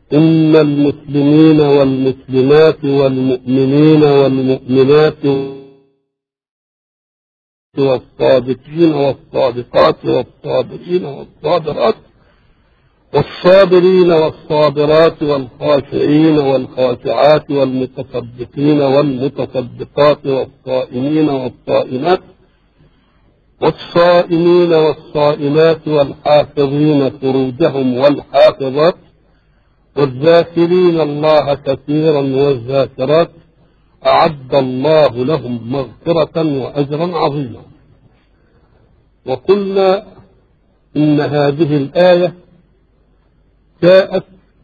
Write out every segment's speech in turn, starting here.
إن المسلمين والمسلمات والمؤمنين والمؤمنات والصادقين والصادقات والصابرين والصابرات والصابرين والصابرات والخاشعين والخاشعات والمتصدقين والمتصدقات والصائمين والصائمات والصائمين والصائمات والحافظين فروجهم والحافظات والذاكرين الله كثيرا والذاكرات أعد الله لهم مغفرة وأجرا عظيما وقلنا إن هذه الآية جاءت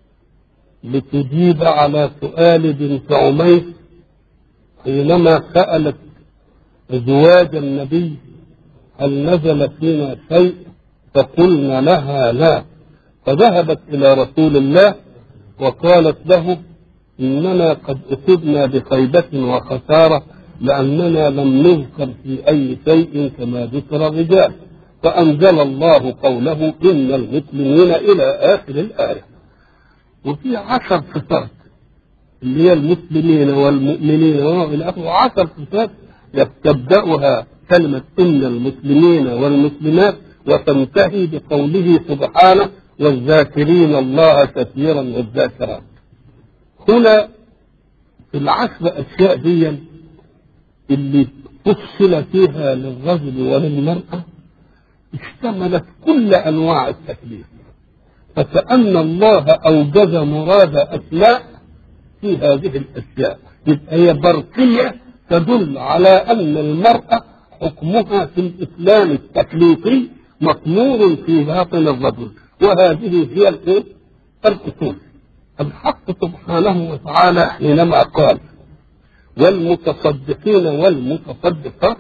لتجيب على سؤال بنت عميس حينما سألت أزواج النبي هل نزل فينا شيء فقلنا لها لا فذهبت إلى رسول الله وقالت له إننا قد أصبنا بخيبة وخسارة لأننا لم نذكر في أي شيء كما ذكر الرجال فأنزل الله قوله إن المسلمين إلى آخر الآية وفي عشر صفات اللي هي المسلمين والمؤمنين وإلى آخره عشر صفات تبدأها كلمة إن المسلمين والمسلمات وتنتهي بقوله سبحانه والذاكرين الله كثيرا والذاكرات هنا في العشر أشياء دي اللي فصل فيها للرجل وللمرأة اشتملت كل أنواع التكليف فكأن الله أوجز مراد أسماء في هذه الأشياء يبقى هي برقية تدل على أن المرأة حكمها في الإسلام التكليفي مطمور في باطن الرجل وهذه هي الايه؟ الاصول الحق سبحانه وتعالى حينما قال والمتصدقين والمتصدقات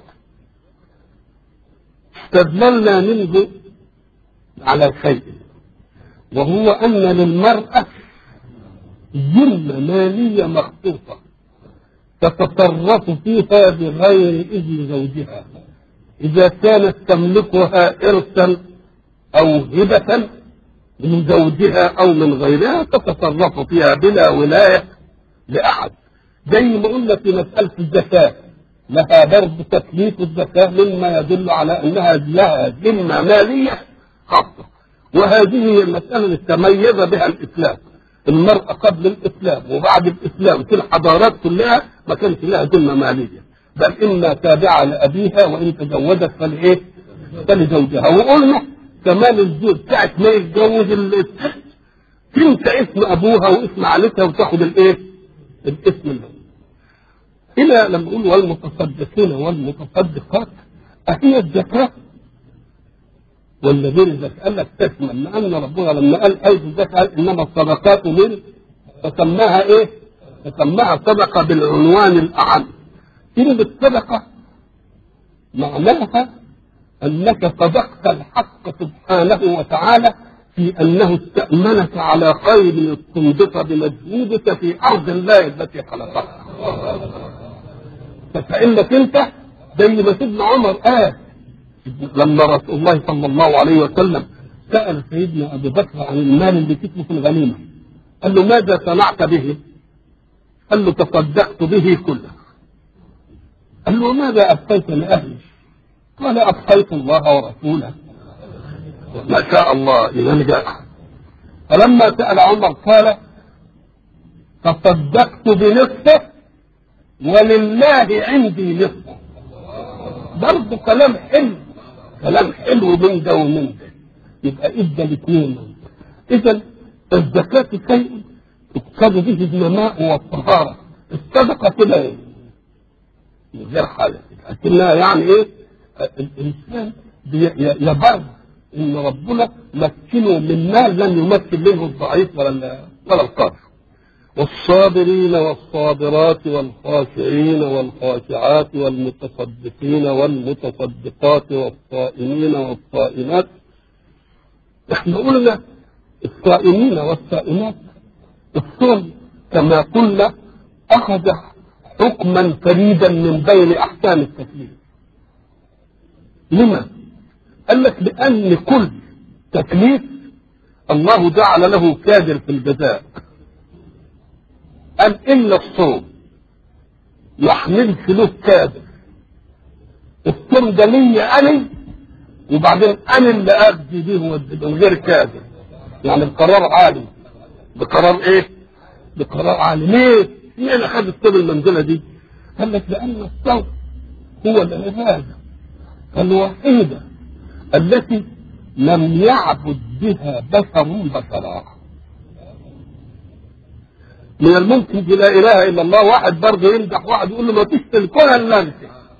استدللنا منه على شيء وهو ان للمراه ذمه ماليه مخصوصه تتصرف فيها بغير اذن زوجها اذا كانت تملكها ارثا او هبه من زوجها او من غيرها تتصرف فيها بلا ولايه لاحد زي ما قلنا في مساله الزكاه لها برضه تكليف الزكاه مما يدل على انها لها ذمه ماليه خاصه وهذه هي المساله اللي تميز بها الاسلام المراه قبل الاسلام وبعد الاسلام في الحضارات كلها ما كانش لها ذمه ماليه بل اما تابعه لابيها وان تزوجت فلايه؟ فلزوجها وقلنا كمال الزوج ساعة ما يتجوز الست تنسى اسم ابوها واسم عائلتها وتاخد الايه؟ الاسم اللي الى لما نقول والمتصدقين والمتصدقات اهي الزكاة والذين اذا قال لك تشمل لان ربنا لما قال ايضا الزكاة قال انما الصدقات من فسماها ايه؟ فسماها صدقة بالعنوان الاعم كلمة صدقة معناها انك صدقت الحق سبحانه وتعالى في انه استامنك على خير الصندق بمجهودك في ارض الله التي خلقها. فكانك انت زي ما سيدنا عمر قال لما رسول الله صلى الله عليه وسلم سال سيدنا ابي بكر عن المال اللي كتبه في الغنيمه. قال له ماذا صنعت به؟ قال له تصدقت به كله. قال له وماذا ابقيت لاهلي؟ قال أبقيت الله ورسوله ما شاء الله إذا جاء فلما سأل عمر قال تصدقت بنصفه ولله عندي نصفه برضه كلام حلو كلام حلو من ده ومن ده يبقى ادى الاثنين اذا الزكاة شيء تقتضي به النماء والطهارة الصدقة كده من غير حاجة لكنها يعني ايه الانسان يبر ان ربنا مكنه من مال لم يمكن منه الضعيف ولا ولا القادر والصابرين والصابرات والخاشعين والخاشعات والمتصدقين والمتصدقات والصائمين والصائمات احنا قلنا الصائمين والصائمات الصوم كما قلنا اخذ حكما فريدا من بين احكام التكليف لما؟ قال لك لأن كل تكليف الله جعل له كادر في الجزاء قال الا الصوم يحملش له كاذب الصوم ده ليا انا وبعدين انا اللي اخذ به من غير كاذب يعني بقرار عالي بقرار ايه؟ بقرار عالي ليه؟ ليه انا اخذ الصوم المنزله دي؟ قال لك لان الصوم هو العباده الوحيده التي لم يعبد بها بشر بشرا من الممكن دي لا اله الا الله واحد برضه يمدح واحد يقول له ما فيش في الكون الا انت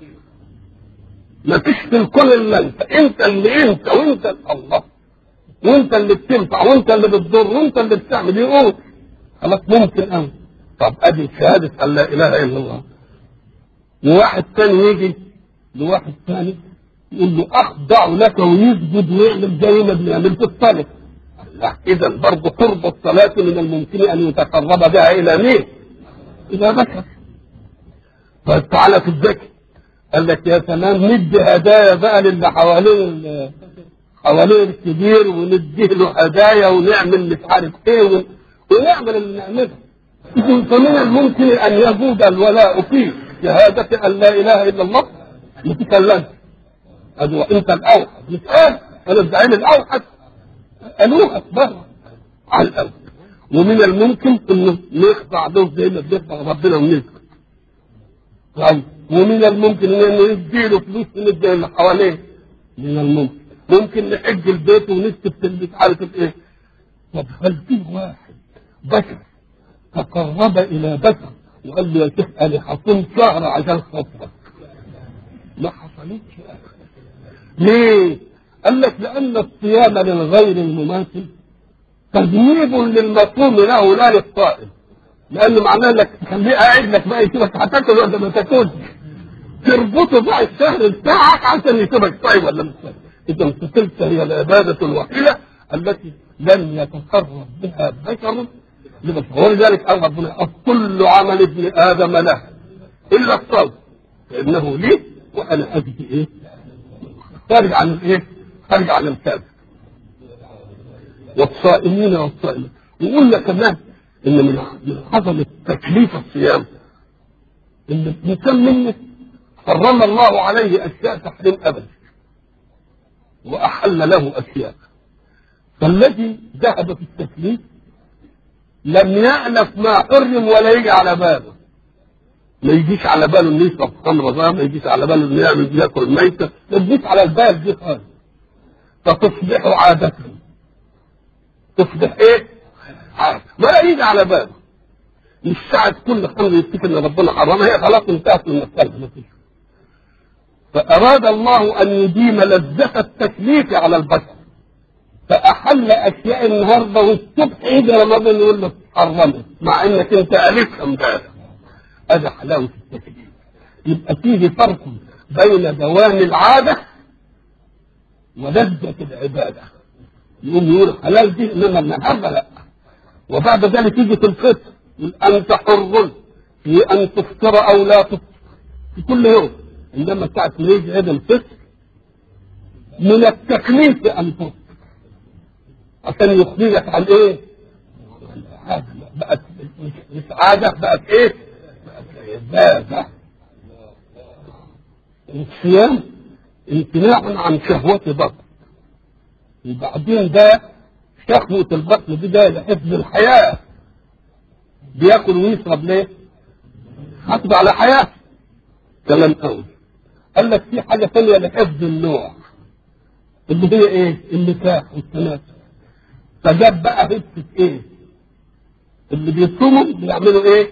ما فيش في الكون الا انت انت اللي انت وانت الله وانت اللي بتنفع وانت اللي بتضر وانت اللي بتعمل يقول خلاص ممكن قوي طب ادي شهاده ان لا اله الا الله وواحد ثاني يجي لواحد ثاني يقول له اخضع لك ويسجد ويعمل زي ما بنعمل في الصلاه لا اذا برضه قرب الصلاه من الممكن ان يتقرب بها الى مين؟ الى بشر طيب تعالى في الذكر قال لك يا سلام ندي هدايا بقى للي حوالين حوالين الكبير ونديه له هدايا ونعمل مش عارف ايه ون... ونعمل اللي نعمله يقول فمن الممكن ان يجود الولاء في شهادة ان لا اله الا الله ما تكلمش ادو انت الاوحد مش قال انا الزعيم الاوحد قالوها بره على الأول ومن الممكن انه نخضع له زي ما بنخضع ربنا ونسكت طيب ومن الممكن انه يديله فلوس وندي اللي حواليه من الممكن ممكن نحج البيت ونكتب في البيت عارف ايه طب هل في واحد بشر تقرب الى بشر وقال له يا شيخ انا هصوم شهر عشان خاطرك ما حصلتش ابدا ليه؟ قال لك لأن الصيام للغير المماثل تجنيب للمصوم له لا للصائم لأن معناه انك تخليه قاعد لك بقى يسيبك هتاكل ولا ما تاكلش تربطه بقى الشهر بتاعك عشان يسيبك صايم ولا مش صايم إذا تلك هي العبادة الوحيدة التي لم يتقرب بها بشر لبشر ولذلك قال ربنا كل عمل ابن آدم له إلا الصوم فإنه لي وأنا أجزي إيه؟ خارج عن الإيه؟ خارج عن الكذب والصائمين والصائمات وقلنا كمان ان من من عظمه تكليف الصيام ان الانسان منه حرم الله عليه اشياء تحريم ابدا واحل له اشياء فالذي ذهب في التكليف لم يألف ما حرم ولا يجي على باله ما يجيش على باله انه يشرب خمر بقى ما يجيش على باله انه يعمل ياكل ميته ما تجيش على البال دي خالص فتصبح عادة تصبح ايه؟ عادة ما يجي على باله مش ساعة كل خمر يفتكر ان ربنا حرمها هي خلاص انتهت من المسألة ما فيش فأراد الله أن يديم لذة التكليف على البشر فأحل أشياء النهارده والصبح يجي رمضان يقول لك حرمت مع إنك أنت ألفها امبارح هذا حلاوة التكليف يبقى فيه فرق بين دوام العادة ولذة العبادة يقوم يقول حلال دي إنما النهارده لا وبعد ذلك يجي في الفطر يقول أنت حر في أن تفطر أو لا تفطر في كل يوم عندما ساعة ما يجي عيد الفطر من التكليف أن تفطر عشان يخرجك عن إيه؟ عادة بقت مش عادة بقت إيه؟ بقت عبادة الصيام امتناع عن شهوة بطن وبعدين ده شهوة البطن دي ده لحفظ الحياة بياكل ويشرب ليه؟ حافظ على حياته كلام قوي قال لك في حاجة ثانية لحفظ النوع اللي هي ايه؟ النكاح والتناسل فجاب بقى حتة ايه؟ اللي بيصوموا بيعملوا ايه؟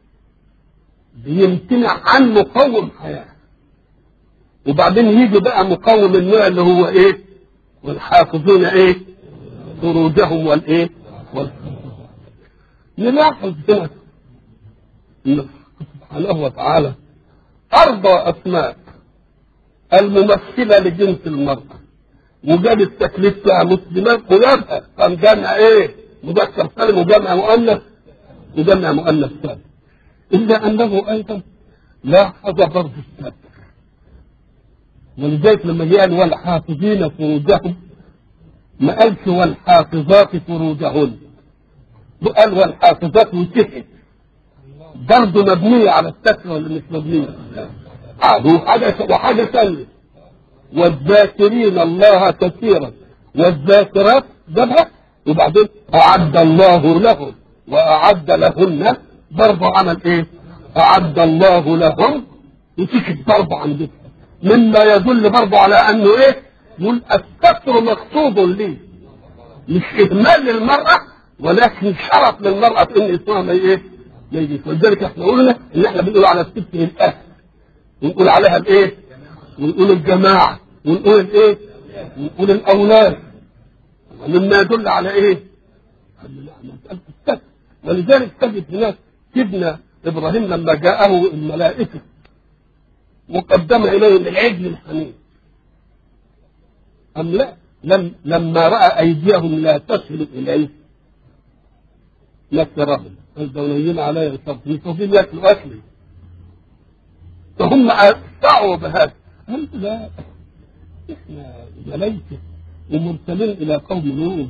بيمتنع عن مقوم حياه وبعدين يجي بقى مقوم النوع اللي هو ايه والحافظون ايه فروجهم والايه والحافظون نلاحظ هنا ان سبحانه وتعالى ارضى اسماء الممثله لجنس المراه وجاب التكليف بتاع مسلمات وجابها قام جمع ايه مذكر سالم وجمع مؤنث وجمع مؤنث سالم الا انه ايضا لاحظ برضه السبب ولذلك لما جاء والحافظين فروجهم ما قالش والحافظات فروجهن قال والحافظات وسكت برضه مبنية على الستر ولا مش مبنية؟ آه وحاجة وحاجة ثانية والذاكرين الله كثيرا والذاكرات جابها وبعدين أعد الله لهم وأعد لهن برضه عمل إيه؟ أعد الله لهم وتكت برضه عندك مما يدل برضه على أنه إيه؟ يقول الستر مقصود ليه مش إهمال للمرأة ولكن شرف للمرأة في إن اسمها ما إيه؟ ما يجيش ولذلك إحنا قلنا إن إحنا بنقول على الست الأهل ونقول عليها الإيه؟ ونقول الجماعة ونقول الإيه؟ ونقول الأولاد مما يدل على إيه؟ مسألة الستر ولذلك تجد هناك سيدنا إبراهيم لما جاءه الملائكة وقدم إليه العجل الحنين أم لا لم لما رأى أيديهم لا تصل إليه نكرهم الدوليين علي الصبر مستوفين ياكلوا أكلي فهم أسعوا بهذا قال لا إحنا ملائكة ومرسلين إلى قوم لوط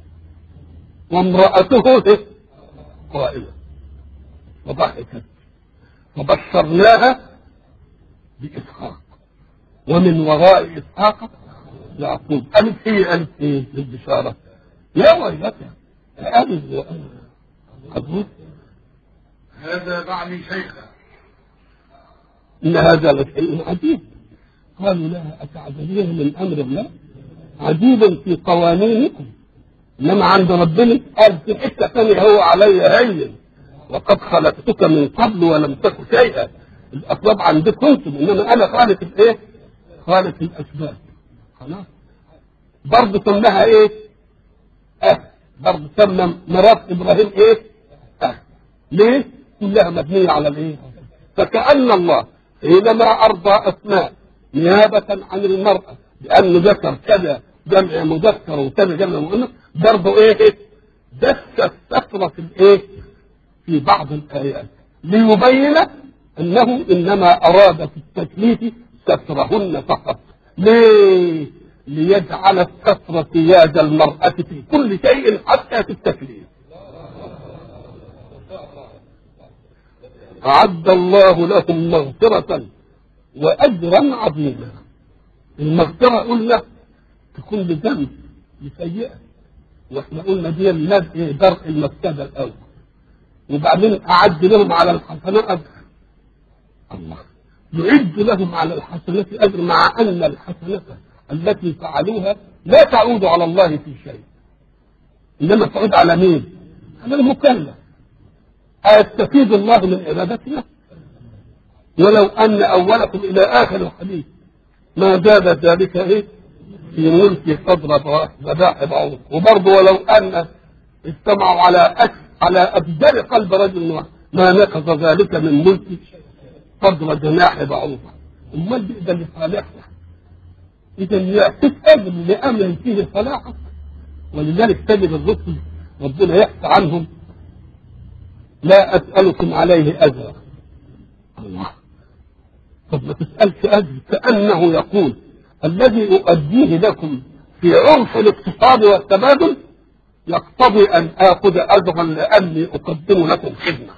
وامرأته قائمة وضحكت فبشرناها بإسحاق ومن وراء إسحاق يعقوب قالت ايه قالت ايه للبشارة يا ويلتها قالت قد هذا بعلي شيخا إن هذا لشيء عجيب قالوا لها أتعجبين من أمر الله عجيب في قوانينكم إنما عند ربنا قال في حتة ثانية هو علي هين وقد خلقتك من قبل ولم تك شيئا الأسباب عندكم أنتم إنما أنا خالق الإيه؟ خالق الأسباب خلاص برضه سماها إيه؟ أه برضه سمى مرات إبراهيم إيه؟ أه ليه؟ كلها مبنية على الإيه؟ فكأن الله حينما أرضى أسماء نيابة عن المرأة بأنه ذكر كذا جمع مذكر وكذا جمع مؤنث برضه إيه؟ دس السفرة في الإيه؟ في بعض الآيات ليبين أنه إنما أراد في التكليف سترهن فقط ليه؟ ليجعل الستر سياد المرأة في كل شيء حتى في التكليف أعد الله لهم مغفرة وأجرا عظيما المغفرة قلنا تكون بذنب بسيئة واحنا قلنا دي درء المفسدة الأول وبعدين أعد لهم على الحسنات أجر الله يعد لهم على الحسنات أجر مع أن الحسنات التي فعلوها لا تعود على الله في شيء إنما تعود على مين؟ على المكلف أيستفيد الله من عبادتنا؟ ولو أن أولكم إلى آخر الحديث ما زاد ذلك إيه؟ في ملك صدر ذبائح بعوض وبرضه ولو أن اجتمعوا على أكل على أبدل قلب رجل واحد ما نقض ذلك من ملك قدر جناح بعوضة امال بيقدر لصالحنا اذا يعطيك اجر لامر فيه صلاحك ولذلك تجد الرسل ربنا يحكي عنهم لا اسالكم عليه اجرا الله طب ما تسالش اجر كانه يقول الذي اؤديه لكم في عرف الاقتصاد والتبادل يقتضي ان اخذ اجرا لاني اقدم لكم خدمه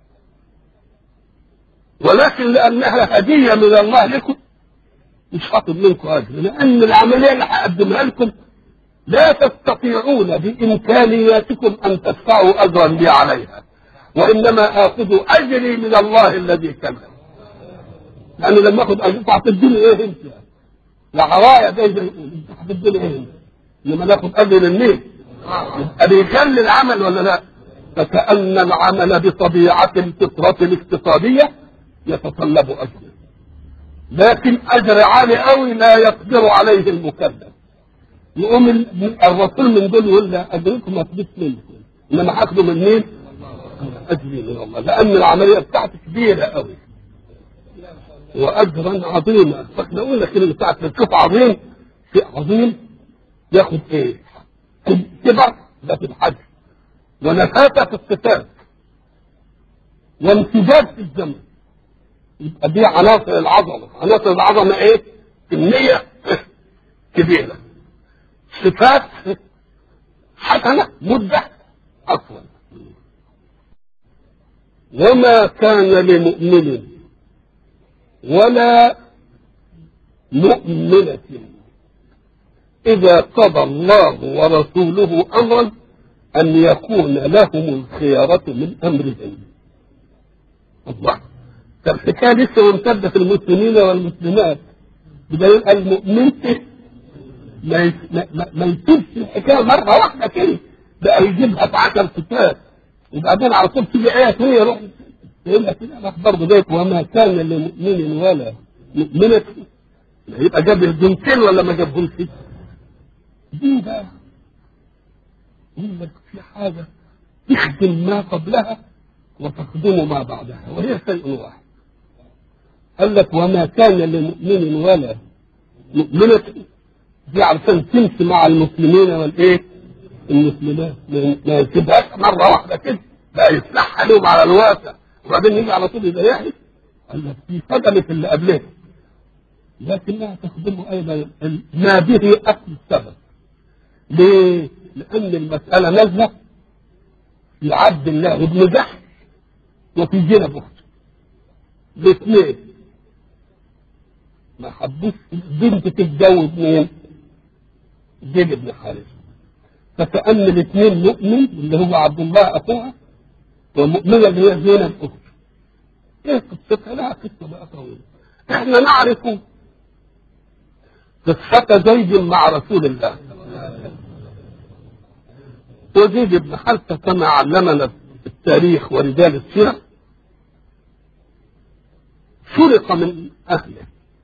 ولكن لانها هديه من الله لكم مش هاخد منكم اجر لان العمليه اللي هقدمها لكم لا تستطيعون بامكانياتكم ان تدفعوا اجرا لي عليها وانما اخذ اجري من الله الذي كلم لانه لما اخذ اجر هتديني ايه انت لا عرايا ده يقول انت هتديني ايه انت لما ناخذ اجر للمين يبقى بيخلي العمل ولا لا فكأن العمل بطبيعة الفطرة الاقتصادية يتطلب أجر لكن أجر عالي قوي لا يقدر عليه المكلف يقوم الرسول من دول يقول لا أجركم ما تجيش منكم إنما هاخده من مين؟ أجري من الله لأن العملية بتاعتي كبيرة قوي وأجرا عظيما فاحنا قلنا كلمة بتاعت تشوف عظيم شيء عظيم ياخد إيه؟ كبر ده في الحج ونفاته في الصفات وامتداد في الزمن يبقى دي عناصر العظمه عناصر العظمه ايه كميه كبيره صفات حسنه مده اطول وما كان لمؤمن ولا مؤمنة إذا قضى الله ورسوله أمرا أن يكون لهم الخيارة من أمرهم الله طب الحكاية لسه ممتدة في المسلمين والمسلمات بدليل المؤمن ما يس- ما- ما- ما يسيبش الحكاية مرة واحدة كده بقى يجيبها في 10 كتاب وبعدين على طول تيجي آية ثانية يروح يقول لك كده أنا برضه ديت وما كان لمؤمن ولا مؤمنة يبقى جاب الجنتين ولا ما جابهمش؟ دي بقى يقول لك في حاجة تخدم ما قبلها وتخدم ما بعدها وهي شيء واحد قال لك وما كان لمؤمن ولا مؤمنة دي علشان تمشي مع المسلمين والايه؟ المسلمات ما ما يسيبهاش مرة واحدة كده بقى يفتحها لهم على الواسع وبعدين يجي على طول يضايقها قال لك دي خدمت اللي قبلها لكنها تخدمه ايضا ما به اصل السبب ليه؟ لأن المسألة نازلة في عبد الله بن جحش وفي زينب أخته الاثنين ما حبوش بنت تتجوز مين؟ زيد بن حارثة فكأن الاثنين مؤمن اللي هو عبد الله أخوها ومؤمنة اللي هي زينب أخته ايه قصتها؟ لها قصة بقى طويلة احنا نعرف قصة زيد مع رسول الله وزيد بن حارثة كما علمنا التاريخ ورجال السيرة سرق من أهله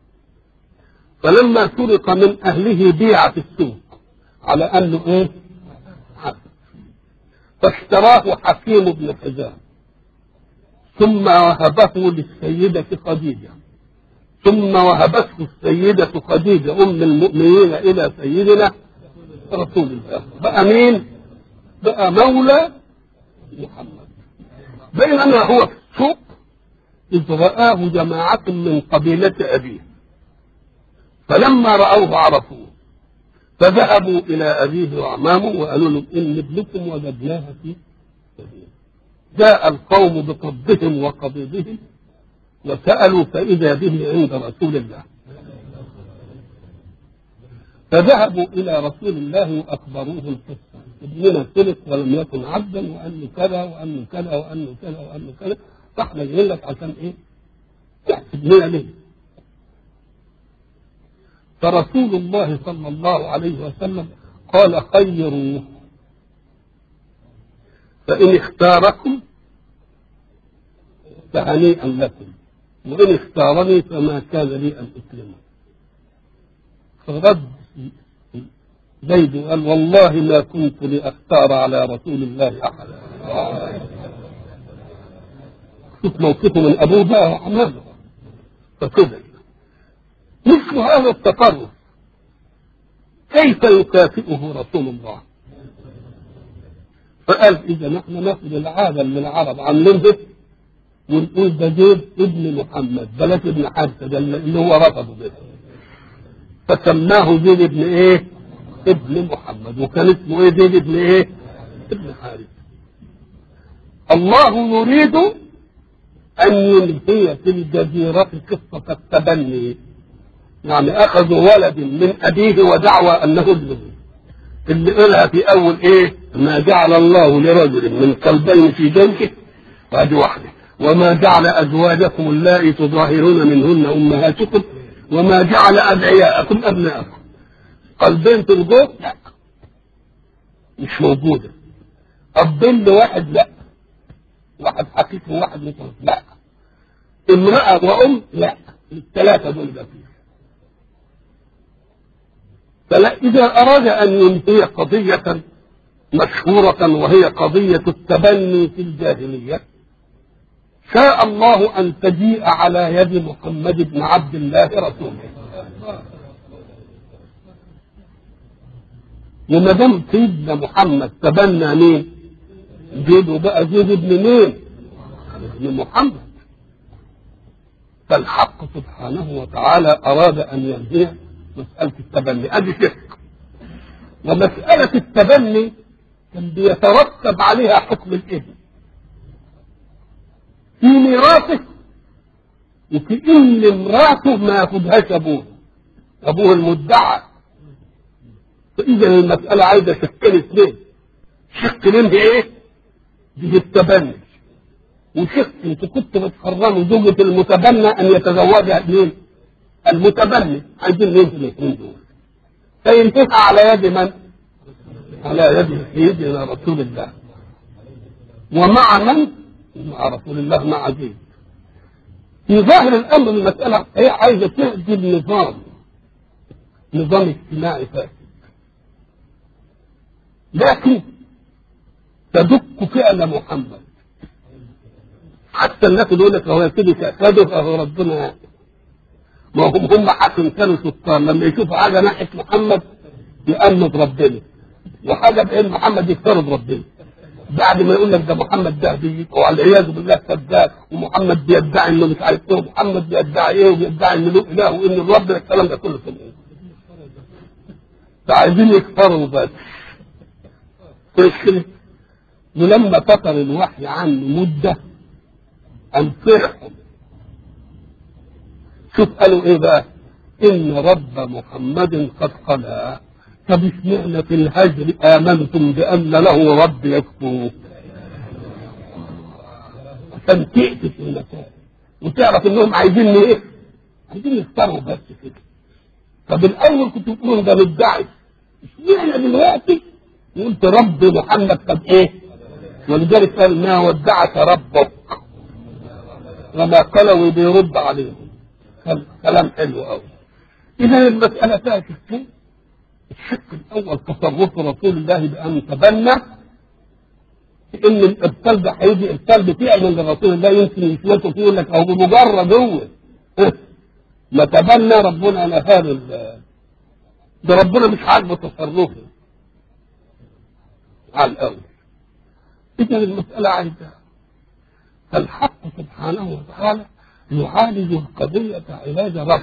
فلما سرق من أهله بيع في السوق على أنه إيه؟ عبد فاشتراه حكيم بن حزام ثم وهبه للسيدة خديجة ثم وهبته السيدة خديجة أم المؤمنين إلى سيدنا رسول الله بقى مين؟ بقى مولى محمد بينما هو في السوق إذ رآه جماعة من قبيلة أبيه فلما رأوه عرفوه فذهبوا إلى أبيه وأعمامه وقالوا له إن ابنكم وجدناها في سبيل جاء القوم بقبضهم وقبيضهم وسألوا فإذا به عند رسول الله فذهبوا إلى رسول الله وأخبروه القصة ابننا سرق ولم يكن عبدا وأنه كذا وأنه كذا وأنه كذا وأنه كذا فاحنا جايين لك عشان إيه؟ تحسب لنا ليه؟ فرسول الله صلى الله عليه وسلم قال خيروه فإن اختاركم فهنيئا لكم وإن اختارني فما كان لي أن أسلمه فرد زيد قال والله ما كنت لأختار على رسول الله أحدا شوف موقفه من أبوه بقى وعمامه فكذا مثل هذا التطرف كيف يكافئه رسول الله فقال إذا نحن ناخذ العادة اللي العرب عاملين به ونقول ده زيد ابن محمد بلاش ابن حارثة ده اللي هو رفضه به فسماه زيد ابن ايه؟ ابن محمد وكان اسمه ايه زيد ابن ايه؟ ابن حارثة الله يريد أن ينهي في الجزيرة قصة التبني يعني أخذوا ولد من أبيه ودعوى أنه ابنه اللي قالها في أول إيه؟ ما جعل الله لرجل من قلبين في جنبه وهذه واحدة وما جعل أزواجكم اللائي تظاهرون منهن أمهاتكم وما جعل أدعياءكم أبناءكم قلبين في الجوف لا مش موجودة أبين لواحد لا واحد حقيقي وواحد مطلق لا امرأة وأم لا الثلاثة دول بقى فيه فلا إذا أراد أن ينهي قضية مشهورة وهي قضية التبني في الجاهلية شاء الله أن تجيء على يد محمد بن عبد الله رسوله وما دام سيدنا محمد تبنى مين؟ زيد بقى زيد ابن مين؟ ابن محمد فالحق سبحانه وتعالى أراد أن ينهي مسألة التبني أدي شرك ومسألة التبني كان بيترتب عليها حكم الابن في ميراثه وكأن مراته ما ياخدهاش ابوه ابوه المدعى فاذا المسألة عايزة شقين اثنين شق منه ايه؟ دي التبني وشق انت كنت بتحرموا زوجة المتبنى ان يتزوجها مين؟ المتبني عايزين مين في الاثنين دول؟ فينتهي على يد من؟ على يد سيدنا رسول الله ومع من؟ مع رسول الله مع زيد في ظاهر الامر المسألة هي عايزة تهدي النظام نظام اجتماعي فاسد لكن تدق فعل محمد حتى الناس يقول لك هو يبتدي تأكده فهو ربنا ما هم هم حكم كانوا شطار لما يشوفوا حاجه ناحيه محمد يأمن ربنا وحاجه بان محمد يفترض ربنا بعد ما يقول لك ده محمد ده بي والعياذ بالله كذاب ومحمد بيدعي انه مش عارف ايه ومحمد بيدعي ايه وبيدعي انه له اله وان الرب الكلام ده كله سنين فعايزين يكفروا بس كويس كده ولما فتر الوحي عنه مده انفرهم شوف قالوا ايه بقى ان رب محمد قد خلا طب اشمعنى في الهجر امنتم بان له رب يكفر عشان تأتي في المكان وتعرف انهم عايزين ايه عايزين يختاروا بس كده طب الاول كنت بتقولوا ده مدعي اشمعنى دلوقتي قلت رب محمد قد ايه ولذلك قال ما ودعك ربك وما قالوا بيرد عليهم كلام حلو قوي اذا المساله فيها شقين الشق الاول تصرف رسول الله بان تبنى ان الابطال ده هيجي ابطال بتعمل لرسول الله يمكن يثبتوا فيه يقول لك او بمجرد هو ما تبنى ربنا على هذا ده ربنا مش عاجبه تصرفه على الاول اذا المساله عايزه فالحق سبحانه وتعالى يعالج القضية علاج رب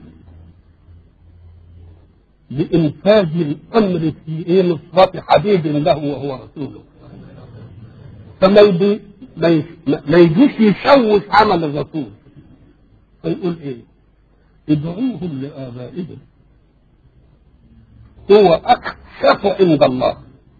لإنفاذ الأمر في إيه نصرة حبيب له وهو رسوله فما يبي ما, ما يجيش يشوش عمل الرسول فيقول إيه ادعوهم لآبائهم هو أكشف عند الله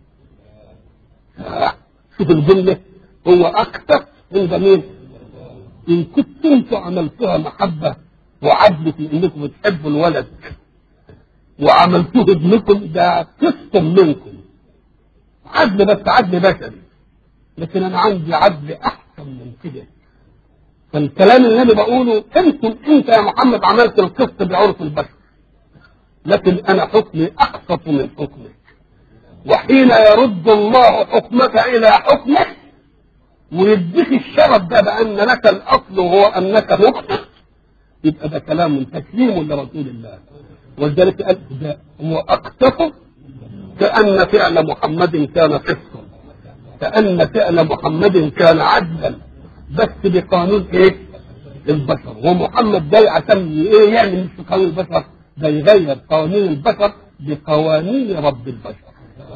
شوف الجملة هو أكشف عند مين؟ إن كنتم انتم عملتوها محبة وعدل في إنكم بتحبوا الولد وعملتوه ابنكم ده قسط منكم عدل بس عدل بشري لكن أنا عندي عدل أحسن من كده فالكلام اللي أنا بقوله أنتم أنت يا محمد عملت القسط بعرف البشر لكن أنا حكمي أقسط من حكمك وحين يرد الله حكمك إلى حكمك ويديك الشرف ده بأن لك الأصل وهو أنك مخطئ يبقى ده كلام تسليم لرسول الله ولذلك قال ده هو أقسط كأن فعل محمد كان قسطا كأن فعل محمد كان عدلا بس بقانون ايه؟ البشر ومحمد ده عشان ايه يعمل مش قانون البشر ده يغير قوانين البشر بقوانين رب البشر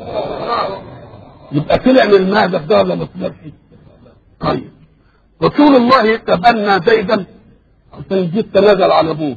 يبقى طلع من المهدف ده ولا ما طلعش؟ طيب رسول الله تبنى زيدا عشان جيت تنازل على ابوه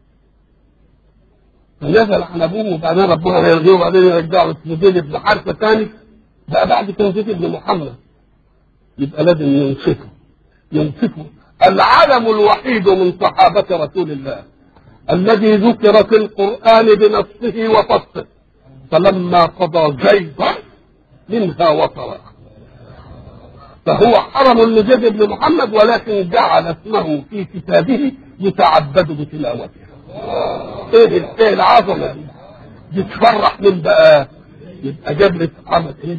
تنازل عن ابوه وبعدين ربنا هيرضيه وبعدين يرجعه لزيد بن حارثه ثاني بقى بعد كده زيد بن محمد يبقى لازم ينصفه ينصفه العلم الوحيد من صحابة رسول الله الذي ذكر في القرآن بنصه وفصه فلما قضى زيدا منها وطرا فهو حرم لزيد بن محمد ولكن جعل اسمه في كتابه يتعبد بتلاوته ايه ايه العظمه دي دي تفرح من بقى يبقى جبلة عمل ايه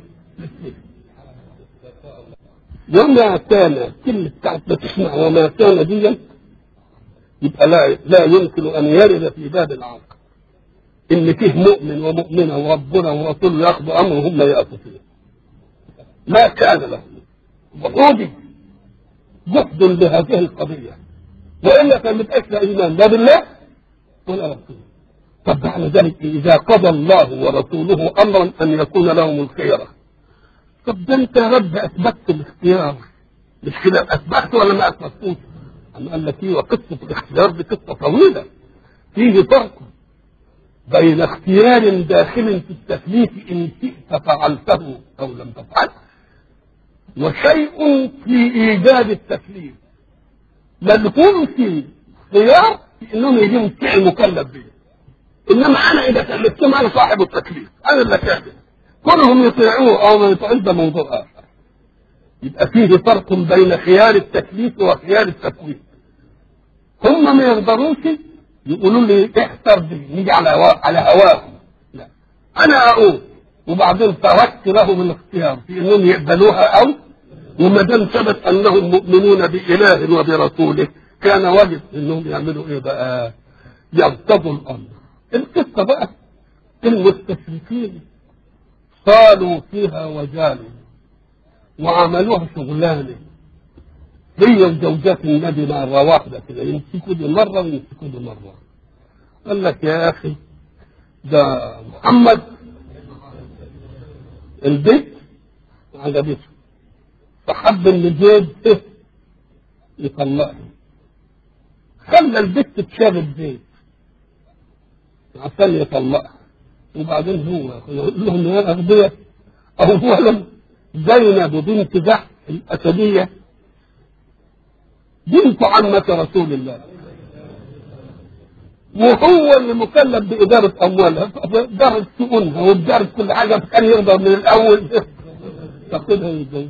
وما كان كلمة بتاعت ما تسمع وما كان دي يبقى لا لا يمكن ان يرد في باب العقل ان فيه مؤمن ومؤمنه وربنا ورسوله ياخذوا امره هم ياخذوا فيه ما كان له وحودي جحد لهذه القضيه والا كان متاكد ايمان لا بالله ولا رسوله طب بعد ذلك اذا قضى الله ورسوله امرا ان يكون لهم الخيره طب ده انت يا رب اثبتت الاختيار مش كده اثبتت ولا ما اثبتوش؟ أم قال لك ايه وقصه الاختيار دي قصه طويله فيه فرق بين اختيار داخل في التكليف ان شئت فعلته او لم تفعل وشيء في ايجاد التكليف ملهم في اختيار في انهم يجيبوا الفعل مكلف به انما انا اذا كلفتهم انا صاحب التكليف انا اللي كاتب كلهم يطيعوه او ما يطيعوش ده موضوع اخر يبقى فيه فرق بين خيار التكليف وخيار التكوين هم ما يقدروش يقولوا لي احتر دي نيجي على هوا على هواهم لا انا اقول وبعدين تركت لهم الاختيار في انهم يقبلوها او وما دام ثبت انهم مؤمنون باله وبرسوله كان واجب انهم يعملوا ايه بقى؟ يرتضوا الامر. القصه بقى المستشركين صالوا فيها وجالوا وعملوها شغلانه هي وزوجات النبي مرة واحدة كده يمسكوا دي مرة ويمسكوا دي مرة قال لك يا أخي ده محمد البيت عجبته فحب ان زيد ايه يطلقها خلى البت تشاغل زيد عشان يطلقها وبعدين هو يقول لهم يا اغبياء اولا زينب بنت جحش الاسديه بنت عمة رسول الله وهو اللي مكلف بإدارة أموالها إدارة شؤونها وإدارة كل حاجة كان يرضى من الأول تاخدها إزاي؟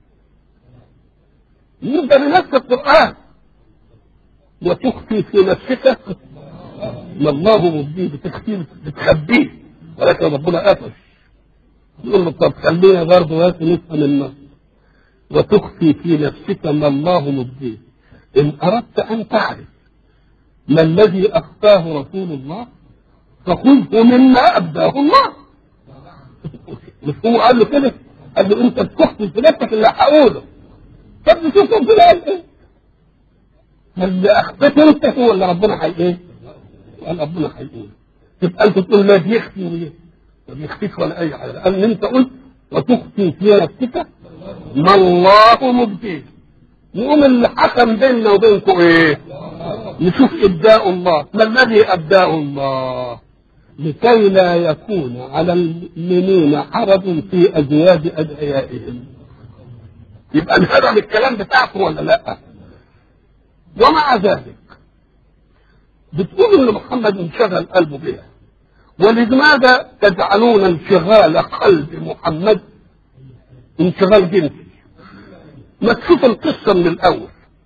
يبقى بنفس القرآن وتخفي في نفسك ما الله مبديه بتخفيه بتخبيه ولكن ربنا قفش يقول له طب خلينا برضه بس نفهم النص وتخفي في نفسك ما الله مبديه إن أردت أن تعرف ما الذي أخفاه رسول الله فخذه مما أبداه الله مش هو قال له كده قال له أنت بتخفي في نفسك اللي هقوله طب نشوف ربنا قال إيه اللي أخفته أنت هو اللي ربنا هي إيه قال ربنا هيقول تبقى أنت تقول لا بيخفي وليه ما بيخفيش ولا أي حاجة قال أنت قلت وتخفي في نفسك ما الله مبديه نقوم اللي حكم بيننا وبينكم ايه نشوف ابداء الله ما الذي ابداء الله لكي لا يكون على المؤمنين حرج في ازواج ادعيائهم يبقى انهدم الكلام بتاعكم ولا لا ومع ذلك بتقولوا ان محمد انشغل قلبه بها ولماذا تجعلون انشغال قلب محمد انشغال جنسي ما تشوف القصة من الأول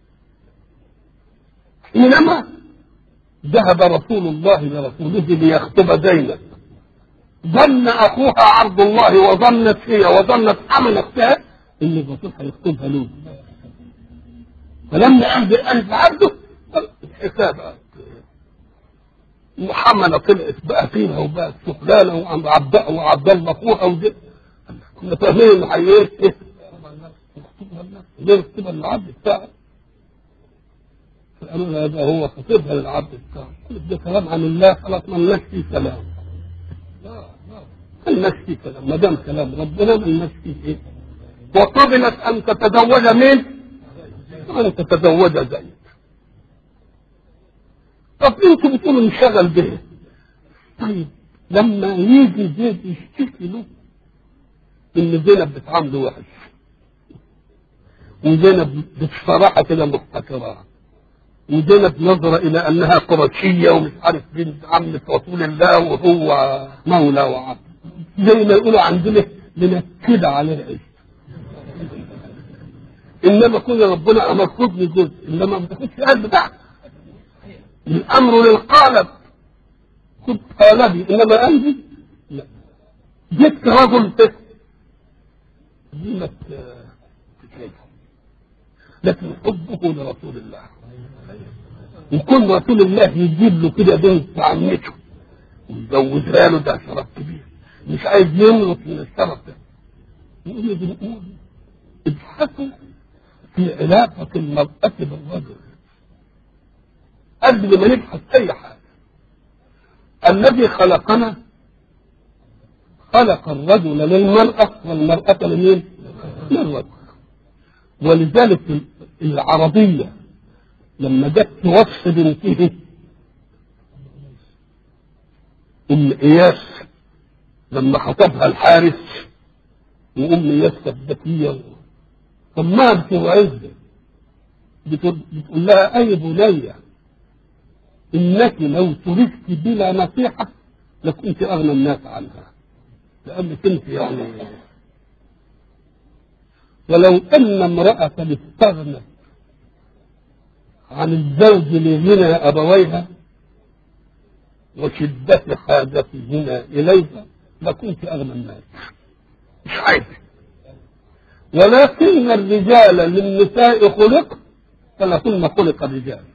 حينما ذهب رسول الله لرسوله ليخطب زينب ظن أخوها عبد الله وظنت هي وظنت حمل نفسها إن الرسول هيخطبها له فلما قال بألف عبده الحساب محمد طلعت بقى فيها وبقت شغلانه وعبد وعبد الله اخوها وده كنا فاهمين انه هي ايه ليه يكتبها للعبد بتاعه فقالوا له هذا هو خطيبها للعبد بتاعه ده كلام عن الله خلاص ما لناش فيه كلام ما لناش فيه كلام ما دام كلام ربنا ما لناش فيه ايه وقبلت ان تتزوج مين؟ ان تتزوج زيد طب انتوا بتقولوا انشغل به طيب لما يجي زيد يشتكي له ان زينب بتعامله وحش وزينب بصراحة كده محتكرة وزينب نظرة إلى أنها قرشية ومش عارف بنت عمة رسول الله وهو مولى وعبد زي ما يقولوا عندنا بنكد على العيش إنما كنا ربنا أمر خذني جزء إنما ما تاخدش قلب بتاعك الأمر للقالب خد قالبي إنما قلبي لا جبت رجل فقه دي ما تتعبها لكن حبه لرسول الله يكون رسول الله يجيب له كده بنت عمته ويجوزها له ده شرف كبير مش عايز يملك من الشرف ده نقول بنقول ابحثوا في علاقة المرأة بالرجل قبل ما نبحث أي حاجة الذي خلقنا خلق الرجل للمرأة والمرأة لمين؟ للرجل ولذلك العربية لما جت توصي بنته أم إياس لما خطبها الحارس وأم إياس كانت ذكية فما بتوعزها بتقول بتقول لها أي بنية إنك لو تركت بلا نصيحة لكنت أغنى الناس عنها لأنك أنت يعني ولو أن امرأة استغنت عن الزوج لغنى أبويها وشدة حاجتهما إليها لكنت أغنى الناس مش عايز ولكن الرجال للنساء خلق فلهن خلق الرجال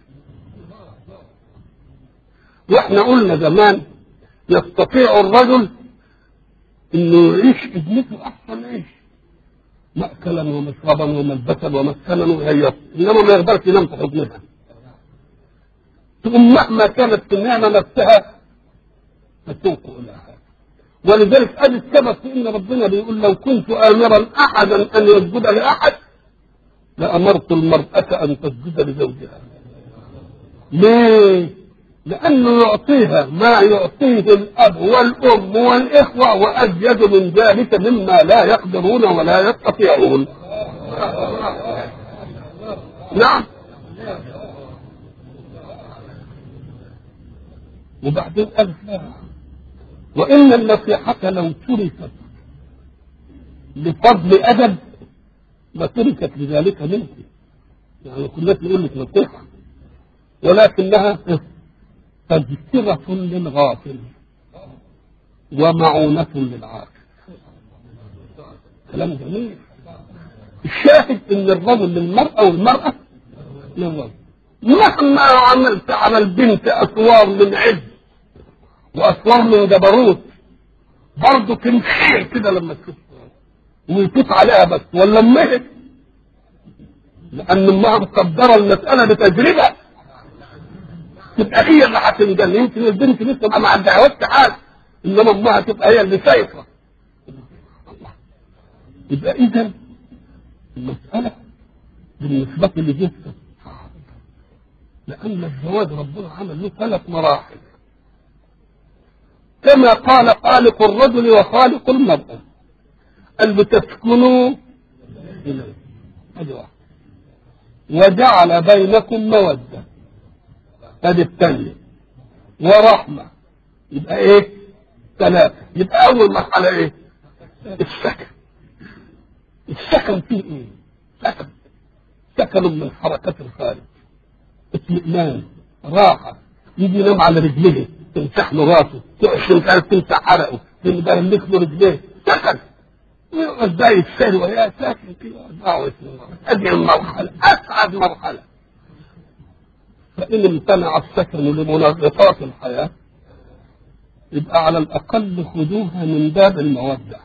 واحنا قلنا زمان يستطيع الرجل انه يعيش ابنته احسن عيش مأكلا ومشربا وملبسا ومسكنا وهيص انما ما يقدرش ينام في حضنها تقوم مهما كانت النعمه نفسها فتنقل الى حاجه ولذلك ادي السبب في ان ربنا بيقول لو كنت امرا احدا ان يسجد لاحد لامرت المراه ان تسجد لزوجها ليه؟ لأنه يعطيها ما يعطيه الأب والأم والإخوة وأزيد من ذلك مما لا يقدرون ولا يستطيعون. نعم. وبعدين قال لها وإن النصيحة لو تركت لفضل أدب لتركت لذلك منك. يعني كلنا نقول لك نصيحة ولكنها تذكرة للغافل ومعونة للعاقل كلام جميل الشاهد ان الرجل للمرأة والمرأة للرجل مهما عملت على البنت اسوار من عز واسوار من جبروت برضه تنخير كده لما تشوف ويفوت عليها بس ولا امها لان امها مقدره المساله بتجربه تبقى هي اللي هتنجن يمكن البنت لسه ما عندهاش حاجه انما امها تبقى هي اللي شايفه يبقى اذا المساله بالنسبه لجسد لان الزواج ربنا عمل له ثلاث مراحل كما قال خالق الرجل وخالق المرأة قال لتسكنوا إليه هذه واحدة وجعل بينكم مودة هذه الثانية ورحمة يبقى ايه ثلاثة يبقى أول مرحلة ايه السكن السكن فيه ايه سكن سكن من حركة الخارج اطمئنان راحة يجي ينام على رجليه تمسح له راسه تعش مش عارف تمسح حرقه تملك له رجليه سكن ويقعد بقى يتسال ويا ساكن كده دعوة هذه المرحلة أسعد مرحلة فإن امتنع السكن لمنغصات الحياة يبقى على الأقل خذوها من باب المودة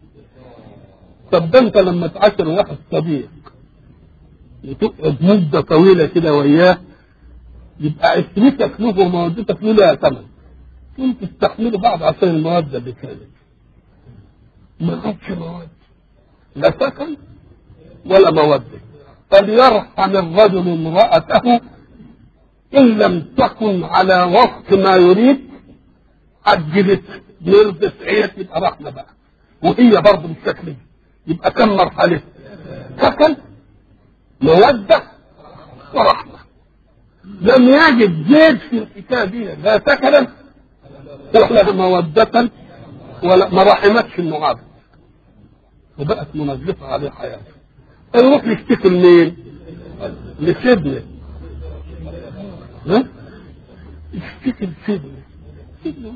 طب ده أنت لما تعاشر واحد صديق وتقعد مدة طويلة كده وياه يبقى عشرتك له ومودتك له لها ثمن كنت تستحملوا بعض عشان المودة اللي كانت ما عادش مودة لا سكن ولا مودة فليرحم الرجل امرأته إن لم تكن على وفق ما يريد عجلت نرضت عيت يبقى رحمة بقى وهي برضه بالشكل يبقى كم مرحلة سكن مودة ورحمة لم يجد زيد في الحكاية لا سكنا ولا مودة ولا ما رحمتش المعابد وبقت منزلة عليه حياته نروح نشتكي لمين؟ لسيدنا ها؟ اشتكي لسيدنا سيدنا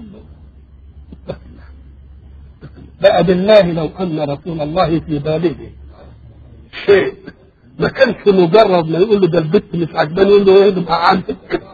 بقى بالله لو ان رسول الله في باله شيء ما كانش مجرد ما يقول له ده البت مش عجباني يقول له ايه مع عندك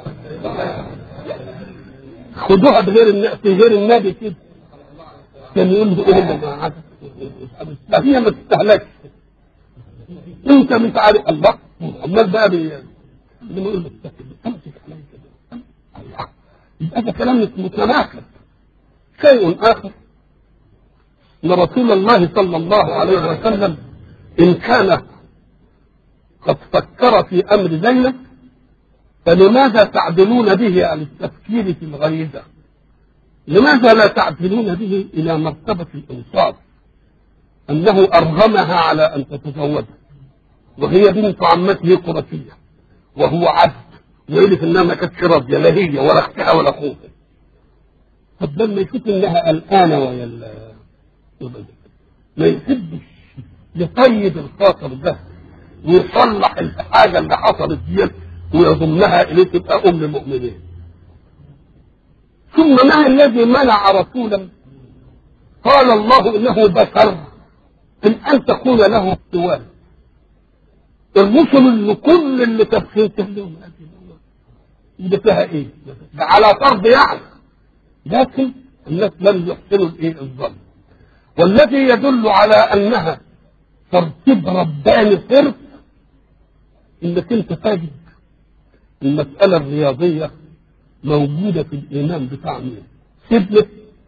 خدوها بغير الن- في غير النبي كده كان يقول له ايه اللي مع عندك لا هي ما تستهلكش انت مش عارف الله امال بقى بي لما يقول له استكبر امسك عليك كده الله يبقى ده كلام مش متناقض شيء اخر ان رسول الله صلى الله عليه وسلم ان كان قد فكر في أمر زينب فلماذا تعدلون به عن التفكير في الغريزة لماذا لا تعدلون به إلى مرتبة الإنصاف أنه أرغمها على أن تتزوجه وهي بنت عمته قرشية وهو عبد ويقول انها ما كانتش راضيه لا هي ولا اختها ولا اخوها طب لما يشوف انها قلقانه ويا ال- ما يحبش يطيب الخاطر ده ويصلح الحاجه اللي حصلت دي ويضمها اليه تبقى ام المؤمنين ثم ما الذي منع رسولا قال الله انه بشر من ان تكون له سواه الرسل اللي كل اللي تفسيرته لهم اللي فيها ايه؟ ده على فرض يعني لكن الناس لم يحسنوا الايه الظن والذي يدل على انها ترتيب رباني صرف انك انت تجد المسألة الرياضية موجودة في الإيمان بتاع مين؟ سيدنا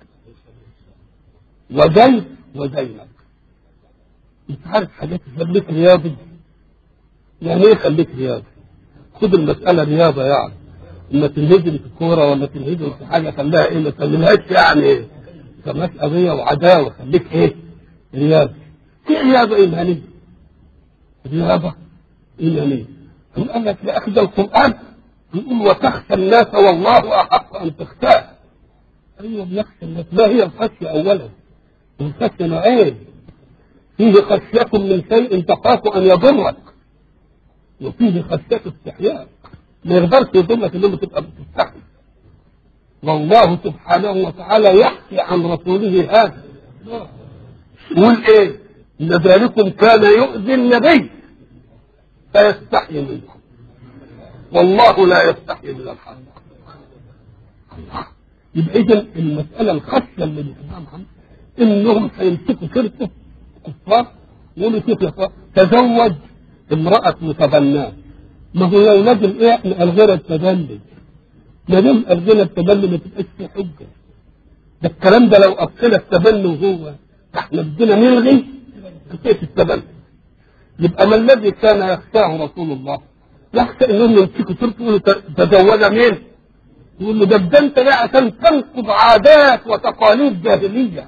وزيد وزينب انت عارف حاجات تخليك رياضي يعني ايه خليك رياضي؟ خد المسألة رياضة يعني اما تنهزم في الكورة ولا تنهزم في حاجة خليها ايه ما تعملهاش يعني ايه كماش قضية وعداوة خليك ايه رياضي في رياضة ايمانية رياضة ايمانية ثم قال لك يا اخي ده القرآن يقول وتخشى الناس والله احق ان تخشاه ايوه بنخشى الناس ما هي الخشية اولا الخشية نوعين فيه خشية من شيء تخاف ان يضرك وفيه خشية استحياء ما يقدرش يضرك انما تبقى بتستحي والله سبحانه وتعالى يحكي عن رسوله هذا يقول ايه ان ذلكم كان يؤذي النبي فيستحي منكم والله لا يستحي من الحق الله يبقى اذا المساله الخشيه اللي بيفهمها محمد انهم هيمسكوا سيرته كفار يقولوا كيف يا فار تزوج امراه متبناه ما هو لو لازم ايه احنا الغينا التبني ما دام الغينا التبني ما تبقاش في حجه ده الكلام ده لو ابطل التبني وهو احنا بدنا نلغي كيف التبني يبقى ما الذي كان يخشاه رسول الله يخشى انهم يمسكوا سيرته يقولوا تزوج مين؟ يقول له ده ده انت لا عشان تنقض عادات وتقاليد جاهليه